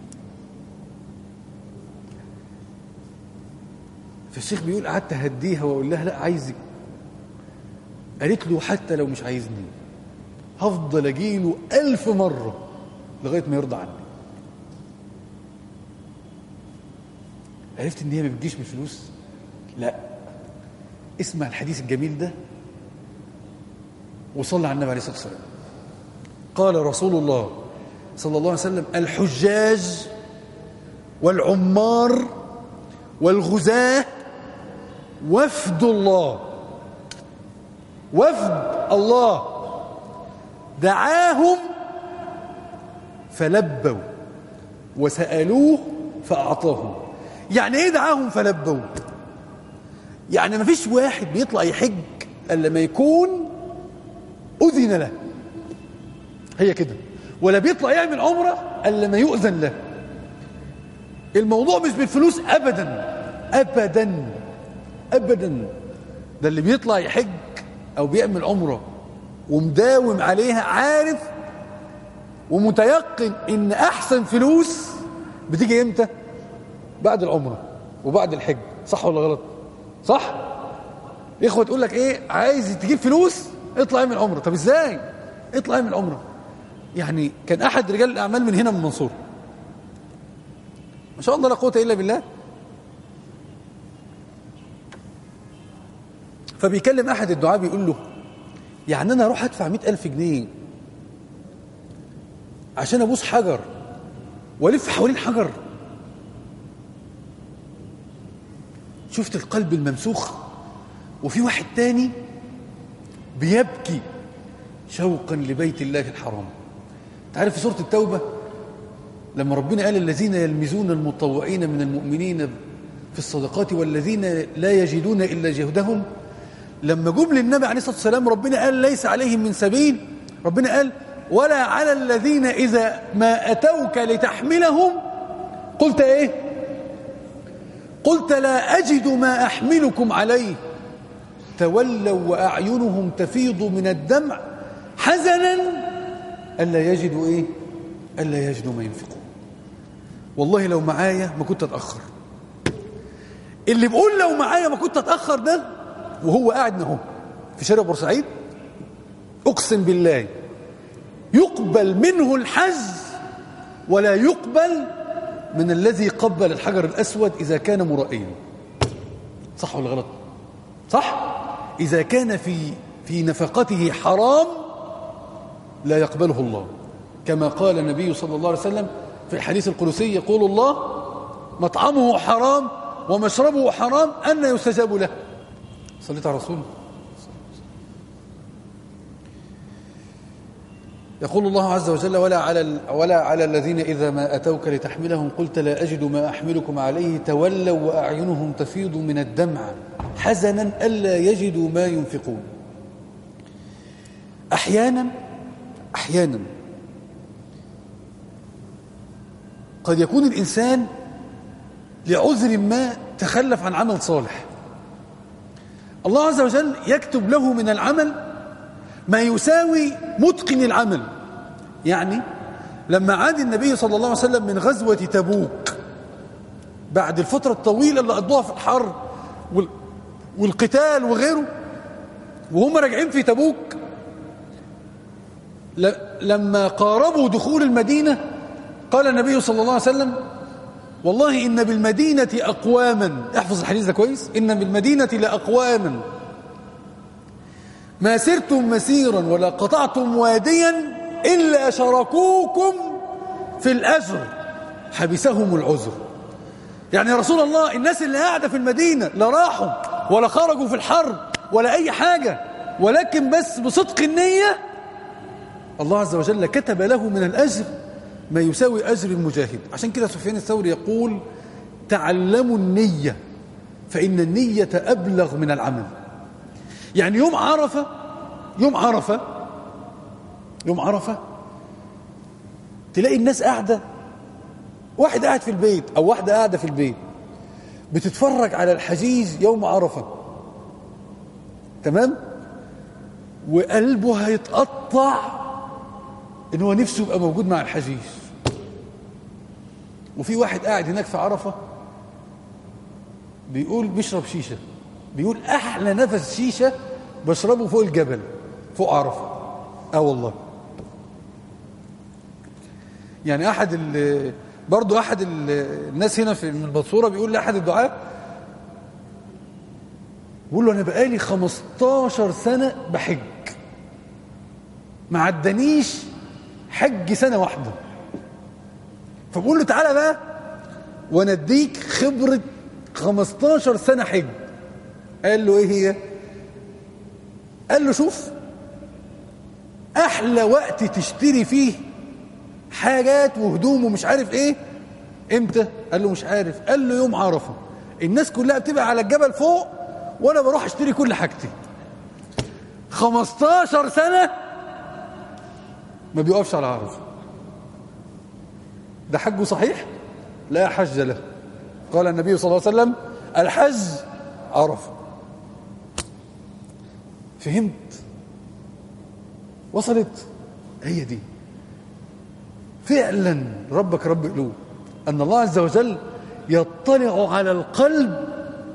Speaker 2: فالشيخ بيقول قعدت اهديها واقول لها لا عايزك قالت له حتى لو مش عايزني هفضل اجيله ألف مرة لغاية ما يرضى عني عرفت ان هي ما بتجيش من فلوس لا اسمع الحديث الجميل ده وصلى على النبي عليه الصلاه والسلام قال رسول الله صلى الله عليه وسلم الحجاج والعمار والغزاة وفد الله وفد الله دعاهم فلبوا وسألوه فأعطاهم يعني ايه دعاهم فلبوا يعني ما فيش واحد بيطلع يحج الا لما يكون اذن له هي كده ولا بيطلع يعمل عمرة الا لما يؤذن له الموضوع مش بالفلوس ابدا ابدا ابدا ده اللي بيطلع يحج او بيعمل عمره ومداوم عليها عارف ومتيقن ان احسن فلوس بتيجي امتى بعد العمره وبعد الحج صح ولا غلط صح اخوه تقول لك ايه عايز تجيب فلوس اطلع اعمل عمره طب ازاي اطلع اعمل عمره يعني كان احد رجال الاعمال من هنا من المنصوره ما شاء الله لا قوه الا بالله فبيكلم احد الدعاء بيقول له يعني انا اروح ادفع مئة ألف جنيه عشان ابوس حجر والف حوالين حجر شفت القلب الممسوخ وفي واحد تاني بيبكي شوقا لبيت الله الحرام تعرف في سورة التوبة لما ربنا قال الذين يلمزون المطوعين من المؤمنين في الصدقات والذين لا يجدون إلا جهدهم لما جم للنبي عليه الصلاة والسلام ربنا قال ليس عليهم من سبيل ربنا قال ولا على الذين إذا ما أتوك لتحملهم قلت إيه قلت لا أجد ما أحملكم عليه تولوا وأعينهم تفيض من الدمع حزنا ألا يجدوا إيه ألا يجدوا ما ينفقون والله لو معايا ما كنت أتأخر اللي بيقول لو معايا ما كنت أتأخر ده وهو قاعد اهو في شارع بورسعيد أقسم بالله يقبل منه الحج ولا يقبل من الذي قبل الحجر الأسود إذا كان مرائيا صح ولا غلط صح إذا كان في في نفقته حرام لا يقبله الله كما قال النبي صلى الله عليه وسلم في الحديث القدسي يقول الله مطعمه حرام ومشربه حرام أن يستجاب له صليت على رسول يقول الله عز وجل ولا على ولا على الذين إذا ما أتوك لتحملهم قلت لا أجد ما أحملكم عليه تولوا وأعينهم تفيض من الدمع حزنا ألا يجدوا ما ينفقون أحيانا أحيانا قد يكون الإنسان لعذر ما تخلف عن عمل صالح الله عز وجل يكتب له من العمل ما يساوي متقن العمل يعني لما عاد النبي صلى الله عليه وسلم من غزوة تبوك بعد الفترة الطويلة اللي قضوها في الحر والقتال وغيره وهم راجعين في تبوك لما قاربوا دخول المدينة قال النبي صلى الله عليه وسلم والله إن بالمدينة أقواما احفظ الحديث ده كويس إن بالمدينة لأقواما ما سرتم مسيرا ولا قطعتم واديا إلا شركوكم في الأجر حبسهم العذر يعني يا رسول الله الناس اللي قاعدة في المدينة لا راحوا ولا خرجوا في الحر ولا أي حاجة ولكن بس بصدق النية الله عز وجل كتب له من الأجر ما يساوي أجر المجاهد عشان كده سفيان الثوري يقول تعلموا النية فإن النية أبلغ من العمل يعني يوم عرفة يوم عرفة يوم عرفة تلاقي الناس قاعدة واحد قاعد في البيت أو واحدة قاعدة في البيت بتتفرج على الحجيج يوم عرفة تمام وقلبه هيتقطع ان هو نفسه يبقى موجود مع الحجيج وفي واحد قاعد هناك في عرفة بيقول بيشرب شيشة بيقول أحلى نفس شيشة بشربه فوق الجبل فوق عرفة اه والله يعني أحد برضو أحد الناس هنا في من المنصورة بيقول لأحد الدعاء بيقول له أنا بقالي 15 سنة بحج ما عدانيش حج سنة واحدة فبقول له تعالى بقى وانا اديك خبرة 15 سنة حج قال له ايه هي قال له شوف احلى وقت تشتري فيه حاجات وهدوم ومش عارف ايه امتى قال له مش عارف قال له يوم عرفه الناس كلها بتبقى على الجبل فوق وانا بروح اشتري كل حاجتي 15 سنة ما بيقفش على عرفة ده حجه صحيح لا حج له قال النبي صلى الله عليه وسلم الحج عرفة فهمت وصلت هي دي فعلا ربك رب قلوب أن الله عز وجل يطلع على القلب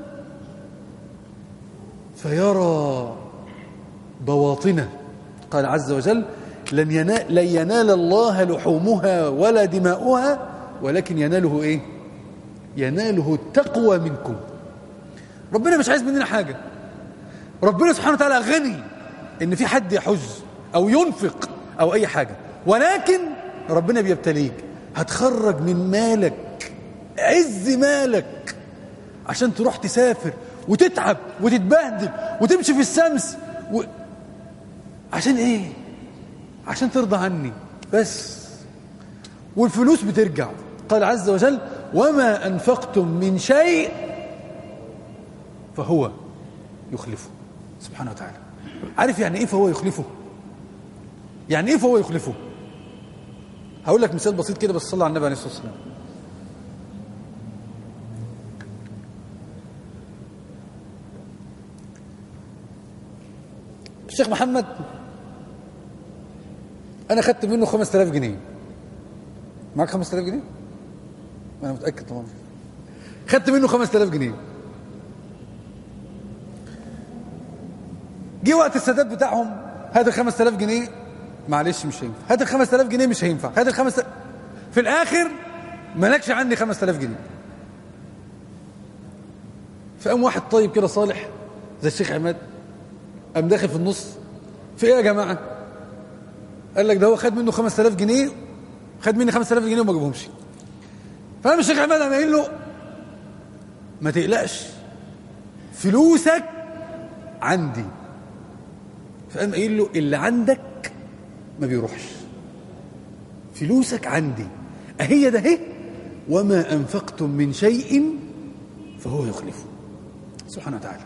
Speaker 2: فيرى بواطنه قال عز وجل لن ينال, لن ينال الله لحومها ولا دماؤها ولكن يناله ايه يناله التقوى منكم ربنا مش عايز مننا حاجة ربنا سبحانه وتعالى غني ان في حد يحج او ينفق او اي حاجة ولكن ربنا بيبتليك هتخرج من مالك عز مالك عشان تروح تسافر وتتعب وتتبهدل وتمشي في الشمس و... عشان ايه عشان ترضى عني بس والفلوس بترجع قال عز وجل وما أنفقتم من شيء فهو يخلفه سبحانه وتعالى عارف يعني ايه فهو يخلفه يعني ايه فهو يخلفه هقول لك مثال بسيط كده بس صلى على النبي عليه الصلاه والسلام الشيخ محمد انا خدت منه 5000 جنيه معاك 5000 جنيه انا متاكد طبعا خدت منه 5000 جنيه جه وقت السداد بتاعهم هات ال 5000 جنيه معلش مش هينفع هات ال 5000 جنيه مش هينفع هات ال 5000 في الاخر مالكش عندي 5000 جنيه فقام واحد طيب كده صالح زي الشيخ عماد قام داخل في النص في ايه يا جماعه قال لك ده هو خد منه 5000 جنيه خد مني 5000 جنيه وما جابهمش فقام الشيخ عماد قام قايل له ما تقلقش فلوسك عندي فقام قايل له اللي عندك ما بيروحش فلوسك عندي اهي ده اهي وما انفقتم من شيء فهو يخلفه سبحانه وتعالى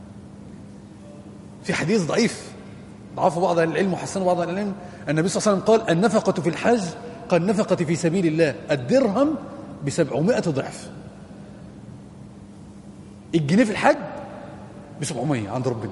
Speaker 2: في حديث ضعيف ضعفه بعض اهل العلم وحسنه بعض اهل العلم النبي صلى الله عليه وسلم قال النفقة في الحج كالنفقة في سبيل الله الدرهم بسبعمائة ضعف الجنيه في الحج بسبعمية عند ربنا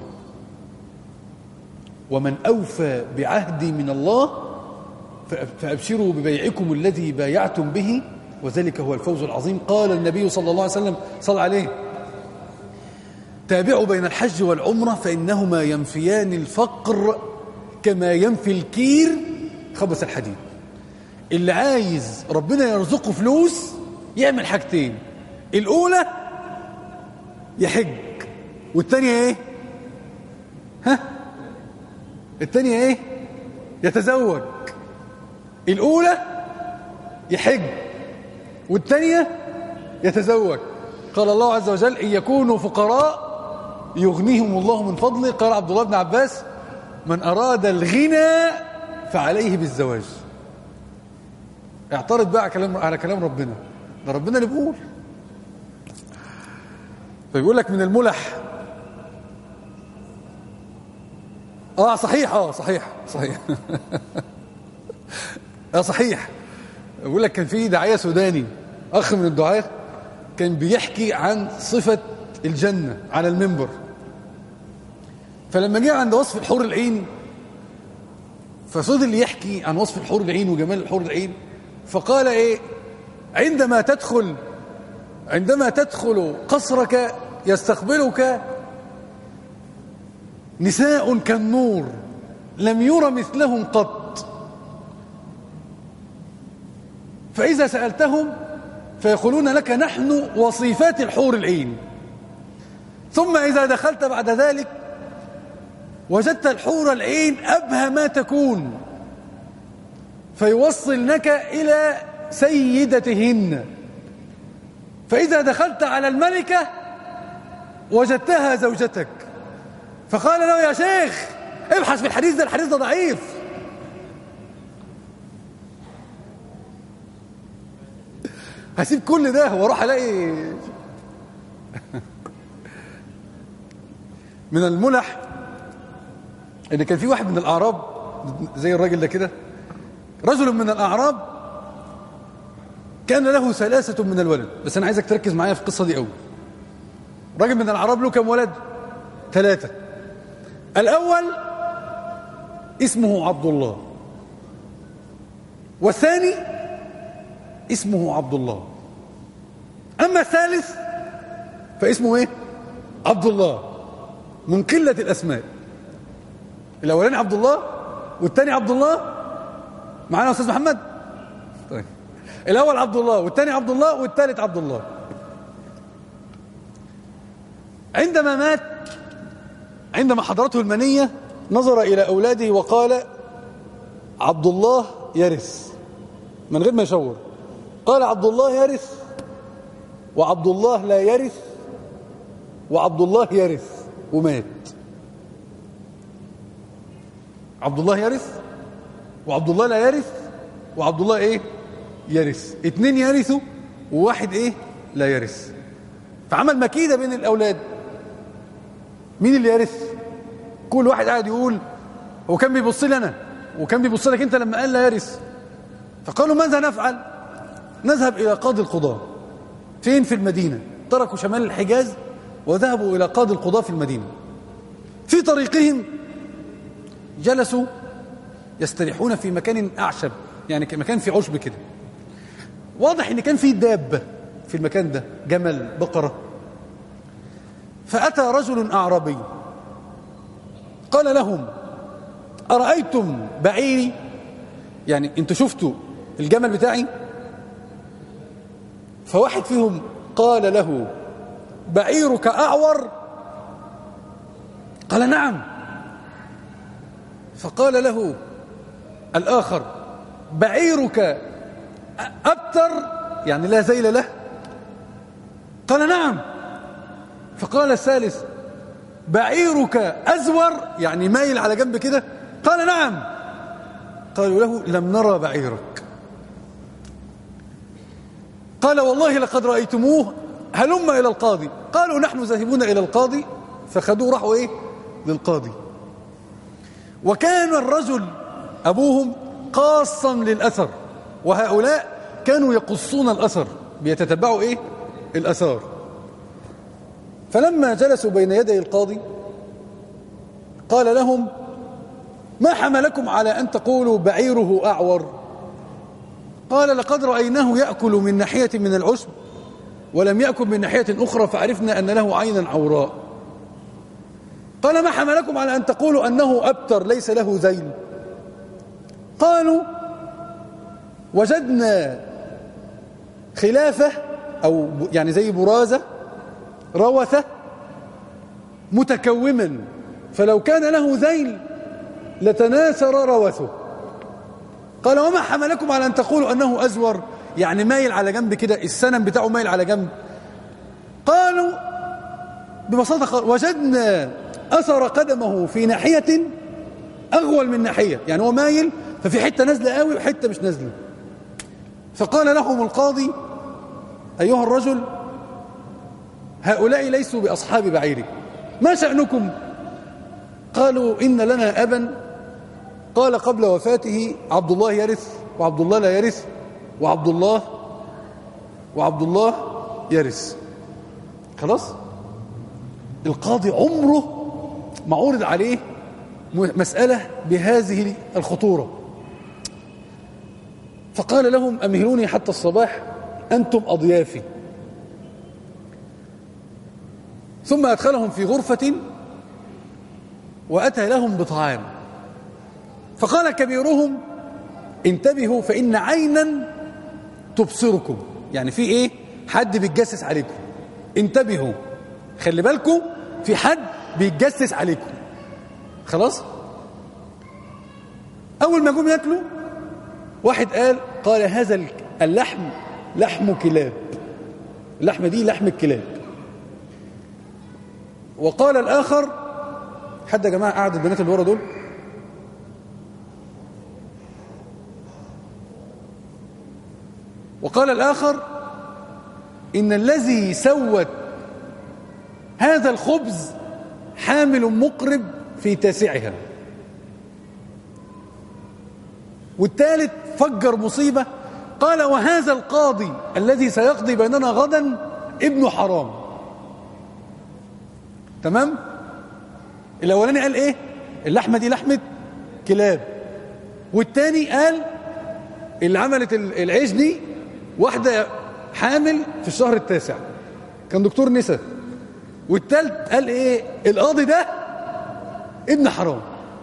Speaker 2: ومن أوفى بعهدي من الله فأبشروا ببيعكم الذي بايعتم به وذلك هو الفوز العظيم قال النبي صلى الله عليه وسلم صلى عليه تابعوا بين الحج والعمرة فإنهما ينفيان الفقر كما ينفي الكير خبث الحديد اللي عايز ربنا يرزقه فلوس يعمل حاجتين الأولى يحج والثانية ايه ها الثانية ايه يتزوج الأولى يحج والثانية يتزوج قال الله عز وجل إن يكونوا فقراء يغنيهم الله من فضله قال عبد الله بن عباس من أراد الغنى فعليه بالزواج اعترض بقى على كلام على كلام ربنا ده ربنا اللي بيقول فبيقول لك من الملح اه صحيح اه صحيح صحيح اه صحيح بيقول لك كان في داعيه سوداني اخ من الدعاه كان بيحكي عن صفه الجنه على المنبر فلما جه عند وصف الحور العين ففضل يحكي عن وصف الحور العين وجمال الحور العين فقال ايه عندما تدخل عندما تدخل قصرك يستقبلك نساء كالنور لم ير مثلهم قط فإذا سألتهم فيقولون لك نحن وصيفات الحور العين ثم إذا دخلت بعد ذلك وجدت الحور العين أبهى ما تكون فيوصلنك إلى سيدتهن فإذا دخلت على الملكة وجدتها زوجتك فقال له يا شيخ ابحث في الحديث ده الحديث ده ضعيف هسيب كل ده واروح الاقي من الملح ان كان في واحد من الاعراب زي الراجل ده كده رجل من الأعراب كان له ثلاثة من الولد بس أنا عايزك تركز معايا في القصة دي قوي راجل من الأعراب له كم ولد ثلاثة الأول اسمه عبد الله والثاني اسمه عبد الله أما الثالث فاسمه ايه عبد الله من قلة الأسماء الأولاني عبد الله والثاني عبد الله معانا يا أستاذ محمد طيب الأول عبد الله والثاني عبد الله والثالث عبد الله عندما مات عندما حضرته المنية نظر إلى أولاده وقال عبد الله يرث من غير ما يشور قال عبد الله يرث وعبد الله لا يرث وعبد الله يرث ومات عبد الله يرث وعبد الله لا يرث وعبد الله ايه يرث اتنين يرثوا وواحد ايه لا يرث فعمل مكيدة بين الأولاد مين اللي يرث كل واحد قاعد يقول هو كان بيبص لي انا وكان بيبص لك انت لما قال لا يرث فقالوا ماذا نفعل نذهب الى قاضي القضاه فين في المدينه تركوا شمال الحجاز وذهبوا الى قاضي القضاه في المدينه في طريقهم جلسوا يستريحون في مكان اعشب يعني مكان في عشب كده واضح ان كان في دابه في المكان ده جمل بقره فاتى رجل اعرابي قال لهم أرأيتم بعيري يعني انتوا شفتوا الجمل بتاعي فواحد فيهم قال له بعيرك أعور قال نعم فقال له الآخر بعيرك أبتر يعني لا زيل له قال نعم فقال الثالث بعيرك أزور يعني مايل على جنب كده قال نعم قالوا له لم نرى بعيرك قال والله لقد رأيتموه هلم إلى القاضي قالوا نحن ذاهبون إلى القاضي فخذوه راحوا إيه للقاضي وكان الرجل أبوهم قاصا للأثر وهؤلاء كانوا يقصون الأثر بيتتبعوا إيه الأثار فلما جلسوا بين يدي القاضي قال لهم ما حملكم على أن تقولوا بعيره أعور قال لقد رأيناه يأكل من ناحية من العشب ولم يأكل من ناحية أخرى فعرفنا أن له عينا عوراء قال ما حملكم على أن تقولوا أنه أبتر ليس له ذيل قالوا وجدنا خلافة أو يعني زي برازة روثة متكوما فلو كان له ذيل لتناثر روثه قال وما حملكم على أن تقولوا أنه أزور يعني مايل على جنب كده السنم بتاعه مايل على جنب قالوا ببساطة قال وجدنا أثر قدمه في ناحية أغول من ناحية يعني هو مايل ففي حتة نازلة قوي وحتة مش نازلة فقال لهم القاضي أيها الرجل هؤلاء ليسوا بأصحاب بعيرك ما شأنكم قالوا إن لنا أبا قال قبل وفاته عبد الله يرث وعبد الله لا يرث وعبد الله وعبد الله يرث خلاص القاضي عمره ما عرض عليه مسألة بهذه الخطورة فقال لهم أمهلوني حتى الصباح أنتم أضيافي ثم أدخلهم في غرفة وأتى لهم بطعام فقال كبيرهم انتبهوا فإن عينا تبصركم يعني في إيه حد بيتجسس عليكم انتبهوا خلي بالكم في حد بيتجسس عليكم خلاص أول ما جم ياكلوا واحد قال قال هذا اللحم لحم كلاب اللحمة دي لحم الكلاب وقال الآخر حد يا جماعة قعد البنات اللي ورا دول وقال الآخر إن الذي سوت هذا الخبز حامل مقرب في تاسعها والثالث فجر مصيبة قال وهذا القاضي الذي سيقضي بيننا غدا ابن حرام تمام الاولاني قال ايه اللحمه دي لحمه كلاب والتاني قال اللي عملت العيش دي واحده حامل في الشهر التاسع كان دكتور نسا والتالت قال ايه القاضي ده ابن حرام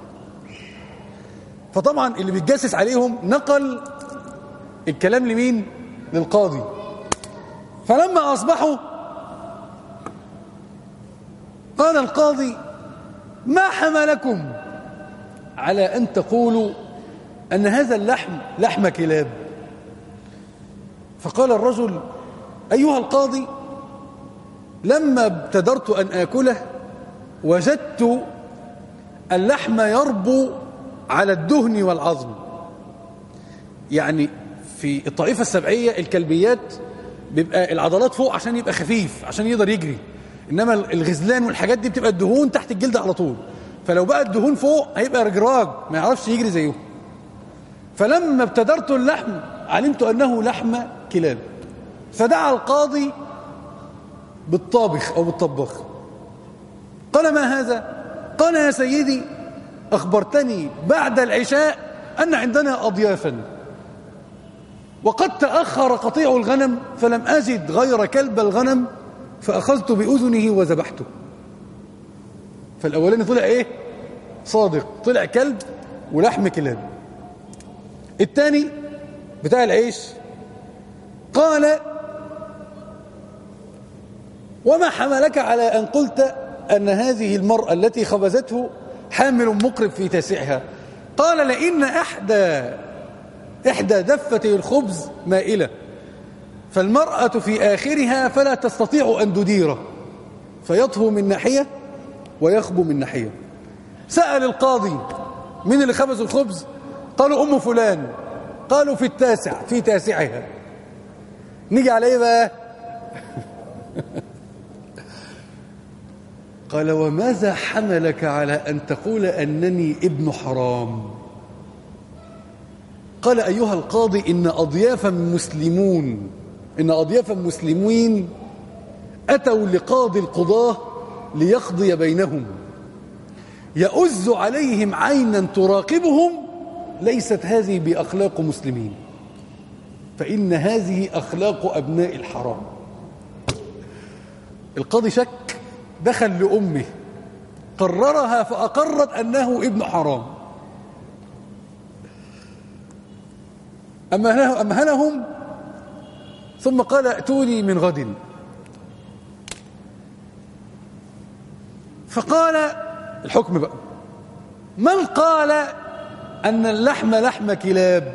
Speaker 2: فطبعا اللي بيتجسس عليهم نقل الكلام لمين للقاضي فلما اصبحوا قال القاضي ما حملكم على ان تقولوا ان هذا اللحم لحم كلاب فقال الرجل ايها القاضي لما ابتدرت ان اكله وجدت اللحم يربو على الدهن والعظم يعني في الطائفة السبعية الكلبيات بيبقى العضلات فوق عشان يبقى خفيف عشان يقدر يجري إنما الغزلان والحاجات دي بتبقى الدهون تحت الجلد على طول فلو بقى الدهون فوق هيبقى رجراج ما يعرفش يجري زيه فلما ابتدرت اللحم علمت أنه لحم كلاب فدعا القاضي بالطابخ أو بالطباخ قال ما هذا قال يا سيدي أخبرتني بعد العشاء أن عندنا أضيافا وقد تأخر قطيع الغنم فلم أجد غير كلب الغنم فأخذت بأذنه وذبحته فالأولاني طلع إيه صادق طلع كلب ولحم كلاب الثاني بتاع العيش قال وما حملك على أن قلت أن هذه المرأة التي خبزته حامل مقرب في تاسعها قال لئن أحدى إحدى دفتي الخبز مائلة فالمرأة في آخرها فلا تستطيع أن تديره فيطهو من ناحية ويخبو من ناحية سأل القاضي من اللي خبز الخبز قالوا أم فلان قالوا في التاسع في تاسعها نيجي على ايه بقى قال وماذا حملك على أن تقول أنني ابن حرام قال أيها القاضي إن أضيافا مسلمون إن أضيافا مسلمين أتوا لقاضي القضاة ليقضي بينهم يؤز عليهم عينا تراقبهم ليست هذه بأخلاق مسلمين فإن هذه أخلاق أبناء الحرام القاضي شك دخل لأمه قررها فأقرت أنه ابن حرام أمهلهم ثم قال ائتوني من غد فقال الحكم بقى من قال أن اللحم لحم كلاب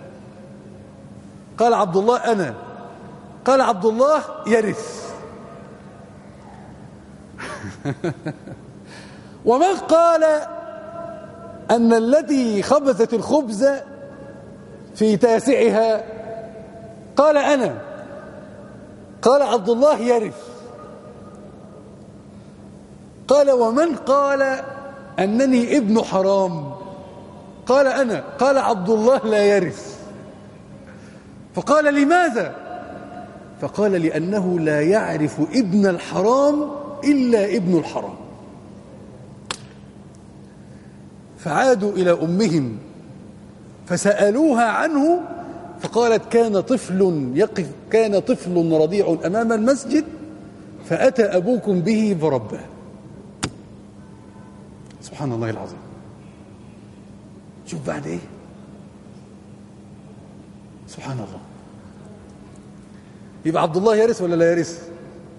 Speaker 2: قال عبد الله أنا قال عبد الله يرث ومن قال أن التي خبزت الخبز في تاسعها قال أنا قال عبد الله يرث قال ومن قال أنني ابن حرام قال أنا قال عبد الله لا يرث فقال لماذا فقال لأنه لا يعرف ابن الحرام إلا ابن الحرام فعادوا إلى أمهم فسألوها عنه فقالت كان طفل يقف كان طفل رضيع أمام المسجد فأتى أبوكم به فرباه سبحان الله العظيم شوف بعد ايه سبحان الله يبقى عبد الله يرث ولا لا يرث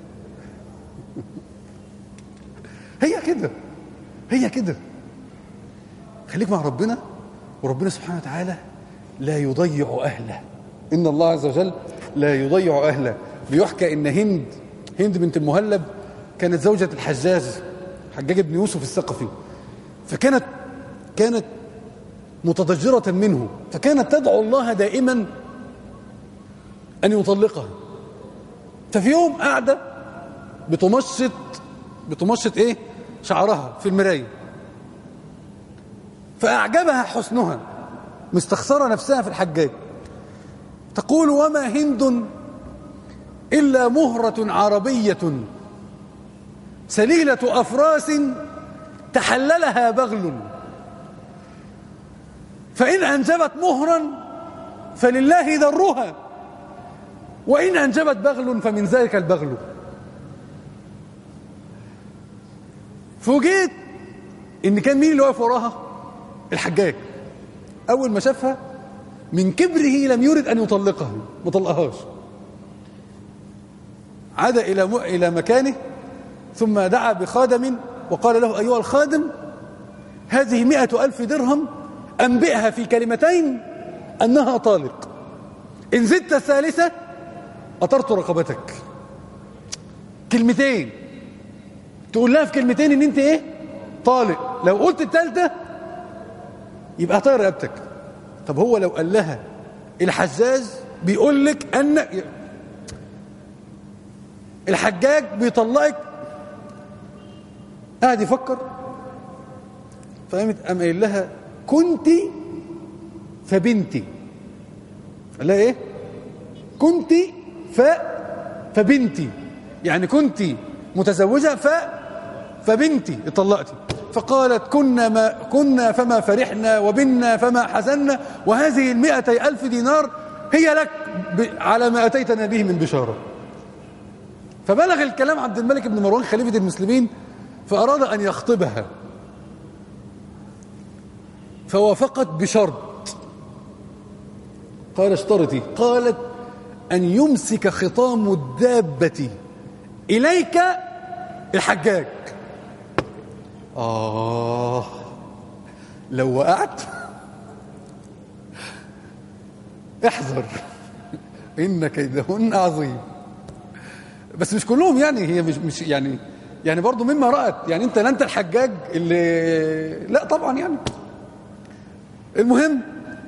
Speaker 2: هي كده هي كده خليك مع ربنا وربنا سبحانه وتعالى لا يضيع أهله إن الله عز وجل لا يضيع أهله بيحكى إن هند هند بنت المهلب كانت زوجة الحجاج حجاج بن يوسف الثقفي فكانت كانت متضجرة منه فكانت تدعو الله دائما أن يطلقها ففي يوم قاعدة بتمشط بتمشط إيه شعرها في المراية فأعجبها حسنها مستخسرة نفسها في الحجاج تقول وما هند إلا مهرة عربية سليلة أفراس تحللها بغل فإن أنجبت مهرا فلله ذرها وإن أنجبت بغل فمن ذلك البغل فوجئت إن كان مين اللي واقف وراها الحجاج أول ما شافها من كبره لم يرد أن يطلقها ما طلقهاش عاد إلى م... إلى مكانه ثم دعا بخادم وقال له أيها الخادم هذه مئة ألف درهم أنبئها في كلمتين أنها طالق إن زدت الثالثة أطرت رقبتك كلمتين تقول لها في كلمتين إن أنت إيه طالق لو قلت الثالثة يبقى طير رقبتك طب هو لو قال لها الحجاج بيقول لك أن الحجاج بيطلقك قاعد يفكر فقامت قام قايل لها كنت فبنتي قال لها ايه كنت ف فبنتي يعني كنت متزوجة ف فبنتي اتطلقتي فقالت كنا ما كنا فما فرحنا وبنا فما حزنا وهذه المئتي ألف دينار هي لك ب... على ما أتيتنا به من بشارة فبلغ الكلام عبد الملك بن مروان خليفة المسلمين فأراد أن يخطبها فوافقت بشرط قال اشترطي قالت أن يمسك خطام الدابة إليك الحجاج آه لو وقعت احذر إن كيدهن عظيم بس مش كلهم يعني هي مش مش يعني يعني برضه مما رأت يعني انت لا انت الحجاج اللي لا طبعا يعني المهم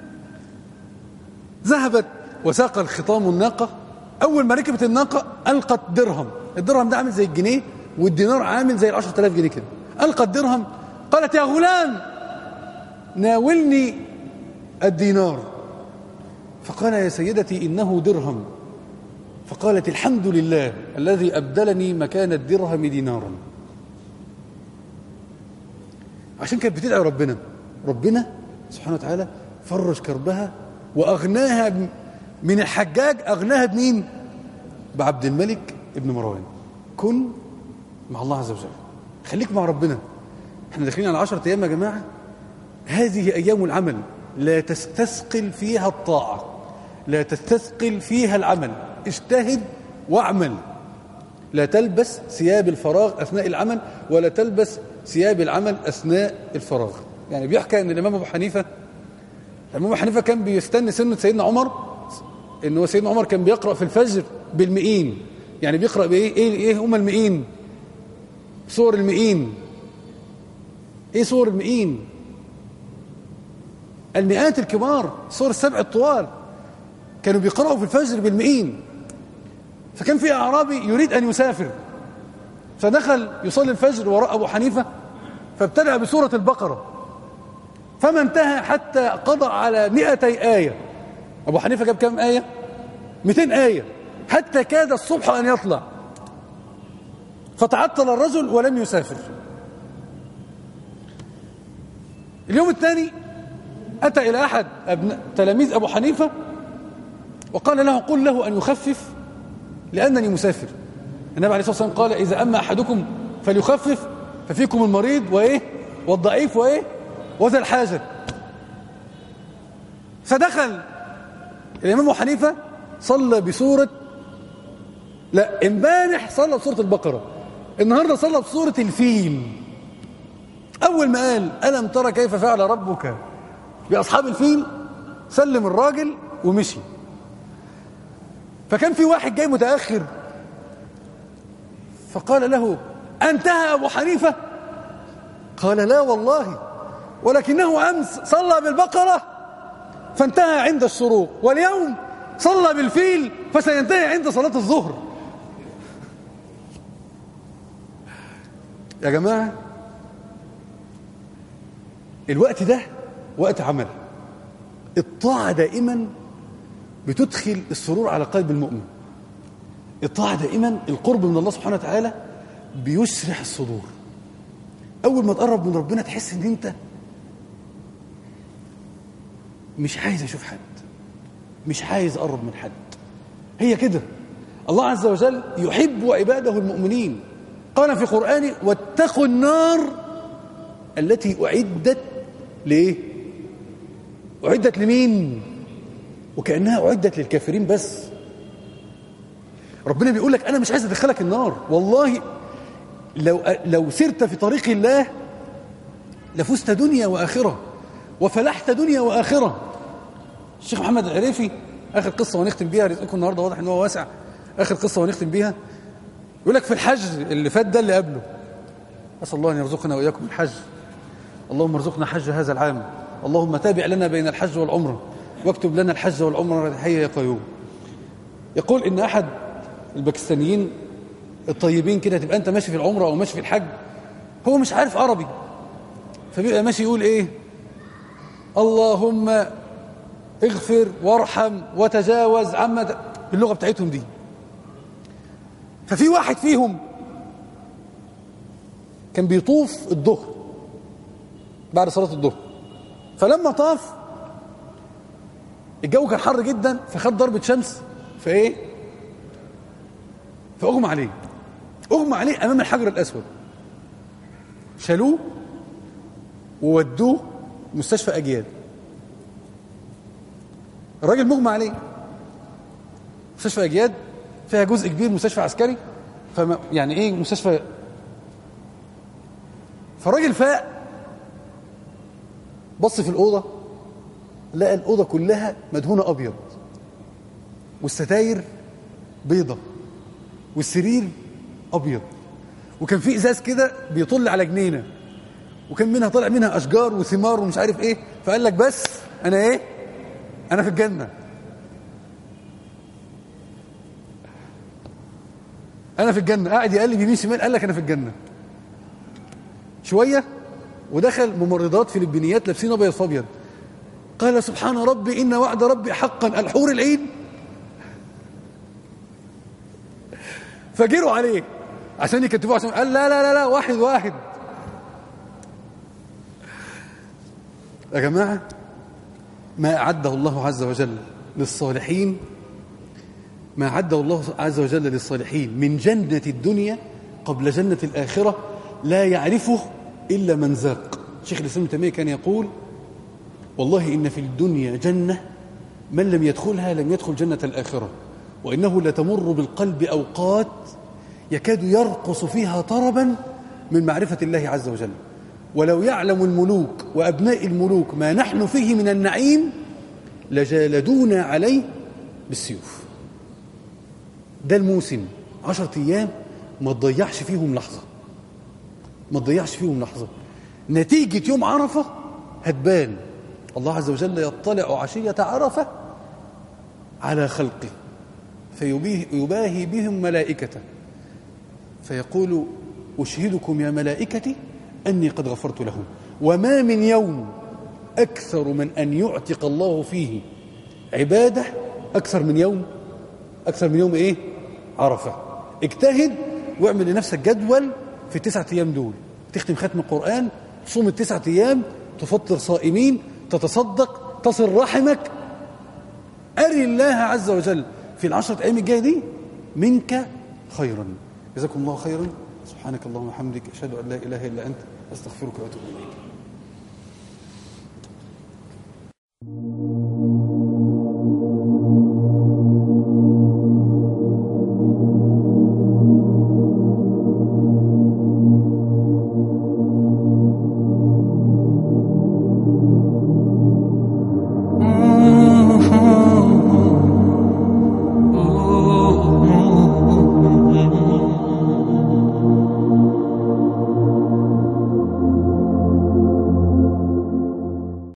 Speaker 2: ذهبت وساق الخطام الناقة أول ما ركبت الناقة ألقت درهم الدرهم ده عامل زي الجنيه والدينار عامل زي العشرة آلاف جنيه كده ألقت درهم قالت يا غلام ناولني الدينار فقال يا سيدتي إنه درهم فقالت الحمد لله الذي أبدلني مكان الدرهم دينارا عشان كانت بتدعي ربنا ربنا سبحانه وتعالى فرج كربها وأغناها من الحجاج أغناها بمين بعبد الملك ابن مروان كن مع الله عز وجل خليك مع ربنا احنا داخلين على عشرة أيام يا جماعة هذه أيام العمل لا تستثقل فيها الطاعة لا تستثقل فيها العمل اجتهد واعمل لا تلبس ثياب الفراغ أثناء العمل ولا تلبس ثياب العمل أثناء الفراغ يعني بيحكى أن الإمام أبو حنيفة الإمام أبو حنيفة كان بيستنى سنة سيدنا عمر ان هو سيدنا عمر كان بيقرأ في الفجر بالمئين يعني بيقرأ بإيه إيه, إيه هم المئين سور المئين إيه سور المئين المئات الكبار سور السبع الطوال كانوا بيقرأوا في الفجر بالمئين فكان في أعرابي يريد أن يسافر فدخل يصلي الفجر وراء أبو حنيفة فابتدأ بسورة البقرة فما انتهى حتى قضى على مئتي آية أبو حنيفة جاب كم آية 200 آية حتى كاد الصبح أن يطلع فتعطل الرجل ولم يسافر اليوم الثاني أتى إلى أحد أبناء تلاميذ أبو حنيفة وقال له قل له أن يخفف لأنني مسافر النبي عليه الصلاة والسلام قال إذا أما أحدكم فليخفف ففيكم المريض وإيه والضعيف وإيه وذا الحاجة فدخل الإمام أبو حنيفة صلى بسورة لا امبارح صلى بسورة البقرة النهاردة صلى بسورة الفيل أول ما قال ألم ترى كيف فعل ربك بأصحاب الفيل سلم الراجل ومشي فكان في واحد جاي متأخر فقال له انتهى أبو حنيفة قال لا والله ولكنه أمس صلى بالبقرة فانتهى عند الشروق واليوم صلى بالفيل فسينتهي عند صلاة الظهر يا جماعة الوقت ده وقت عمل الطاعة دائما بتدخل السرور على قلب المؤمن الطاعة دائما القرب من الله سبحانه وتعالى بيشرح الصدور أول ما تقرب من ربنا تحس إن أنت مش عايز أشوف حد مش عايز أقرب من حد هي كده الله عز وجل يحب عباده المؤمنين قال في قرآنه واتقوا النار التي أعدت لإيه؟ أعدت لمين؟ وكأنها أعدت للكافرين بس ربنا بيقول لك أنا مش عايز أدخلك النار والله لو لو سرت في طريق الله لفزت دنيا وآخرة وفلحت دنيا وآخرة الشيخ محمد العريفي آخر قصة ونختم بيها رزقكم النهاردة واضح إن هو واسع آخر قصة ونختم بيها يقول لك في الحج اللي فات ده اللي قبله أسأل الله أن يرزقنا وإياكم الحج اللهم ارزقنا حج هذا العام اللهم تابع لنا بين الحج والعمرة واكتب لنا الحج والعمرة حي يا قيوم يقول إن أحد الباكستانيين الطيبين كده تبقى أنت ماشي في العمرة أو ماشي في الحج هو مش عارف عربي فبيبقى ماشي يقول إيه اللهم اغفر وارحم وتجاوز عما باللغة بتاعتهم دي ففي واحد فيهم كان بيطوف الظهر بعد صلاة الظهر فلما طاف الجو كان حر جدا فخد ضربة شمس فايه فأغمى عليه أغمى عليه أمام الحجر الأسود شالوه وودوه مستشفى أجيال الراجل مغمى عليه مستشفى أجياد فيها جزء كبير مستشفى عسكري فما يعني ايه مستشفى فالراجل فاق بص في الأوضة لقى الأوضة كلها مدهونة أبيض والستاير بيضة والسرير أبيض وكان في إزاز كده بيطل على جنينة وكان منها طالع منها أشجار وثمار ومش عارف إيه فقال لك بس أنا إيه أنا في الجنة أنا في الجنة قاعد يقلب يمين شمال قال لك أنا في الجنة شوية ودخل ممرضات فلبينيات لابسين أبيض في أبيض قال سبحان ربي إن وعد ربي حقا الحور العين فجروا عليه عشان يكتبوه عشان قال لا لا لا لا واحد واحد يا جماعة ما أعده الله عز وجل للصالحين ما أعده الله عز وجل للصالحين من جنة الدنيا قبل جنة الآخرة لا يعرفه إلا من ذاق شيخ الإسلام تيمية كان يقول والله إن في الدنيا جنة من لم يدخلها لم يدخل جنة الآخرة وإنه لتمر بالقلب أوقات يكاد يرقص فيها طربا من معرفة الله عز وجل ولو يعلم الملوك وأبناء الملوك ما نحن فيه من النعيم لجالدونا عليه بالسيوف ده الموسم عشرة أيام ما تضيعش فيهم لحظة ما تضيعش فيهم لحظة نتيجة يوم عرفة هتبان الله عز وجل يطلع عشية عرفة على خلقه فيباهي بهم ملائكته فيقول أشهدكم يا ملائكتي أني قد غفرت لهم وما من يوم أكثر من أن يعتق الله فيه عباده أكثر من يوم أكثر من يوم إيه عرفة اجتهد واعمل لنفسك جدول في التسعة أيام دول تختم ختم القرآن تصوم التسعة أيام تفطر صائمين تتصدق تصل رحمك أري الله عز وجل في العشرة أيام الجاية دي منك خيرا جزاكم الله خيرا سبحانك اللهم وبحمدك أشهد أن لا إله إلا أنت أستغفرك وأتوب إليك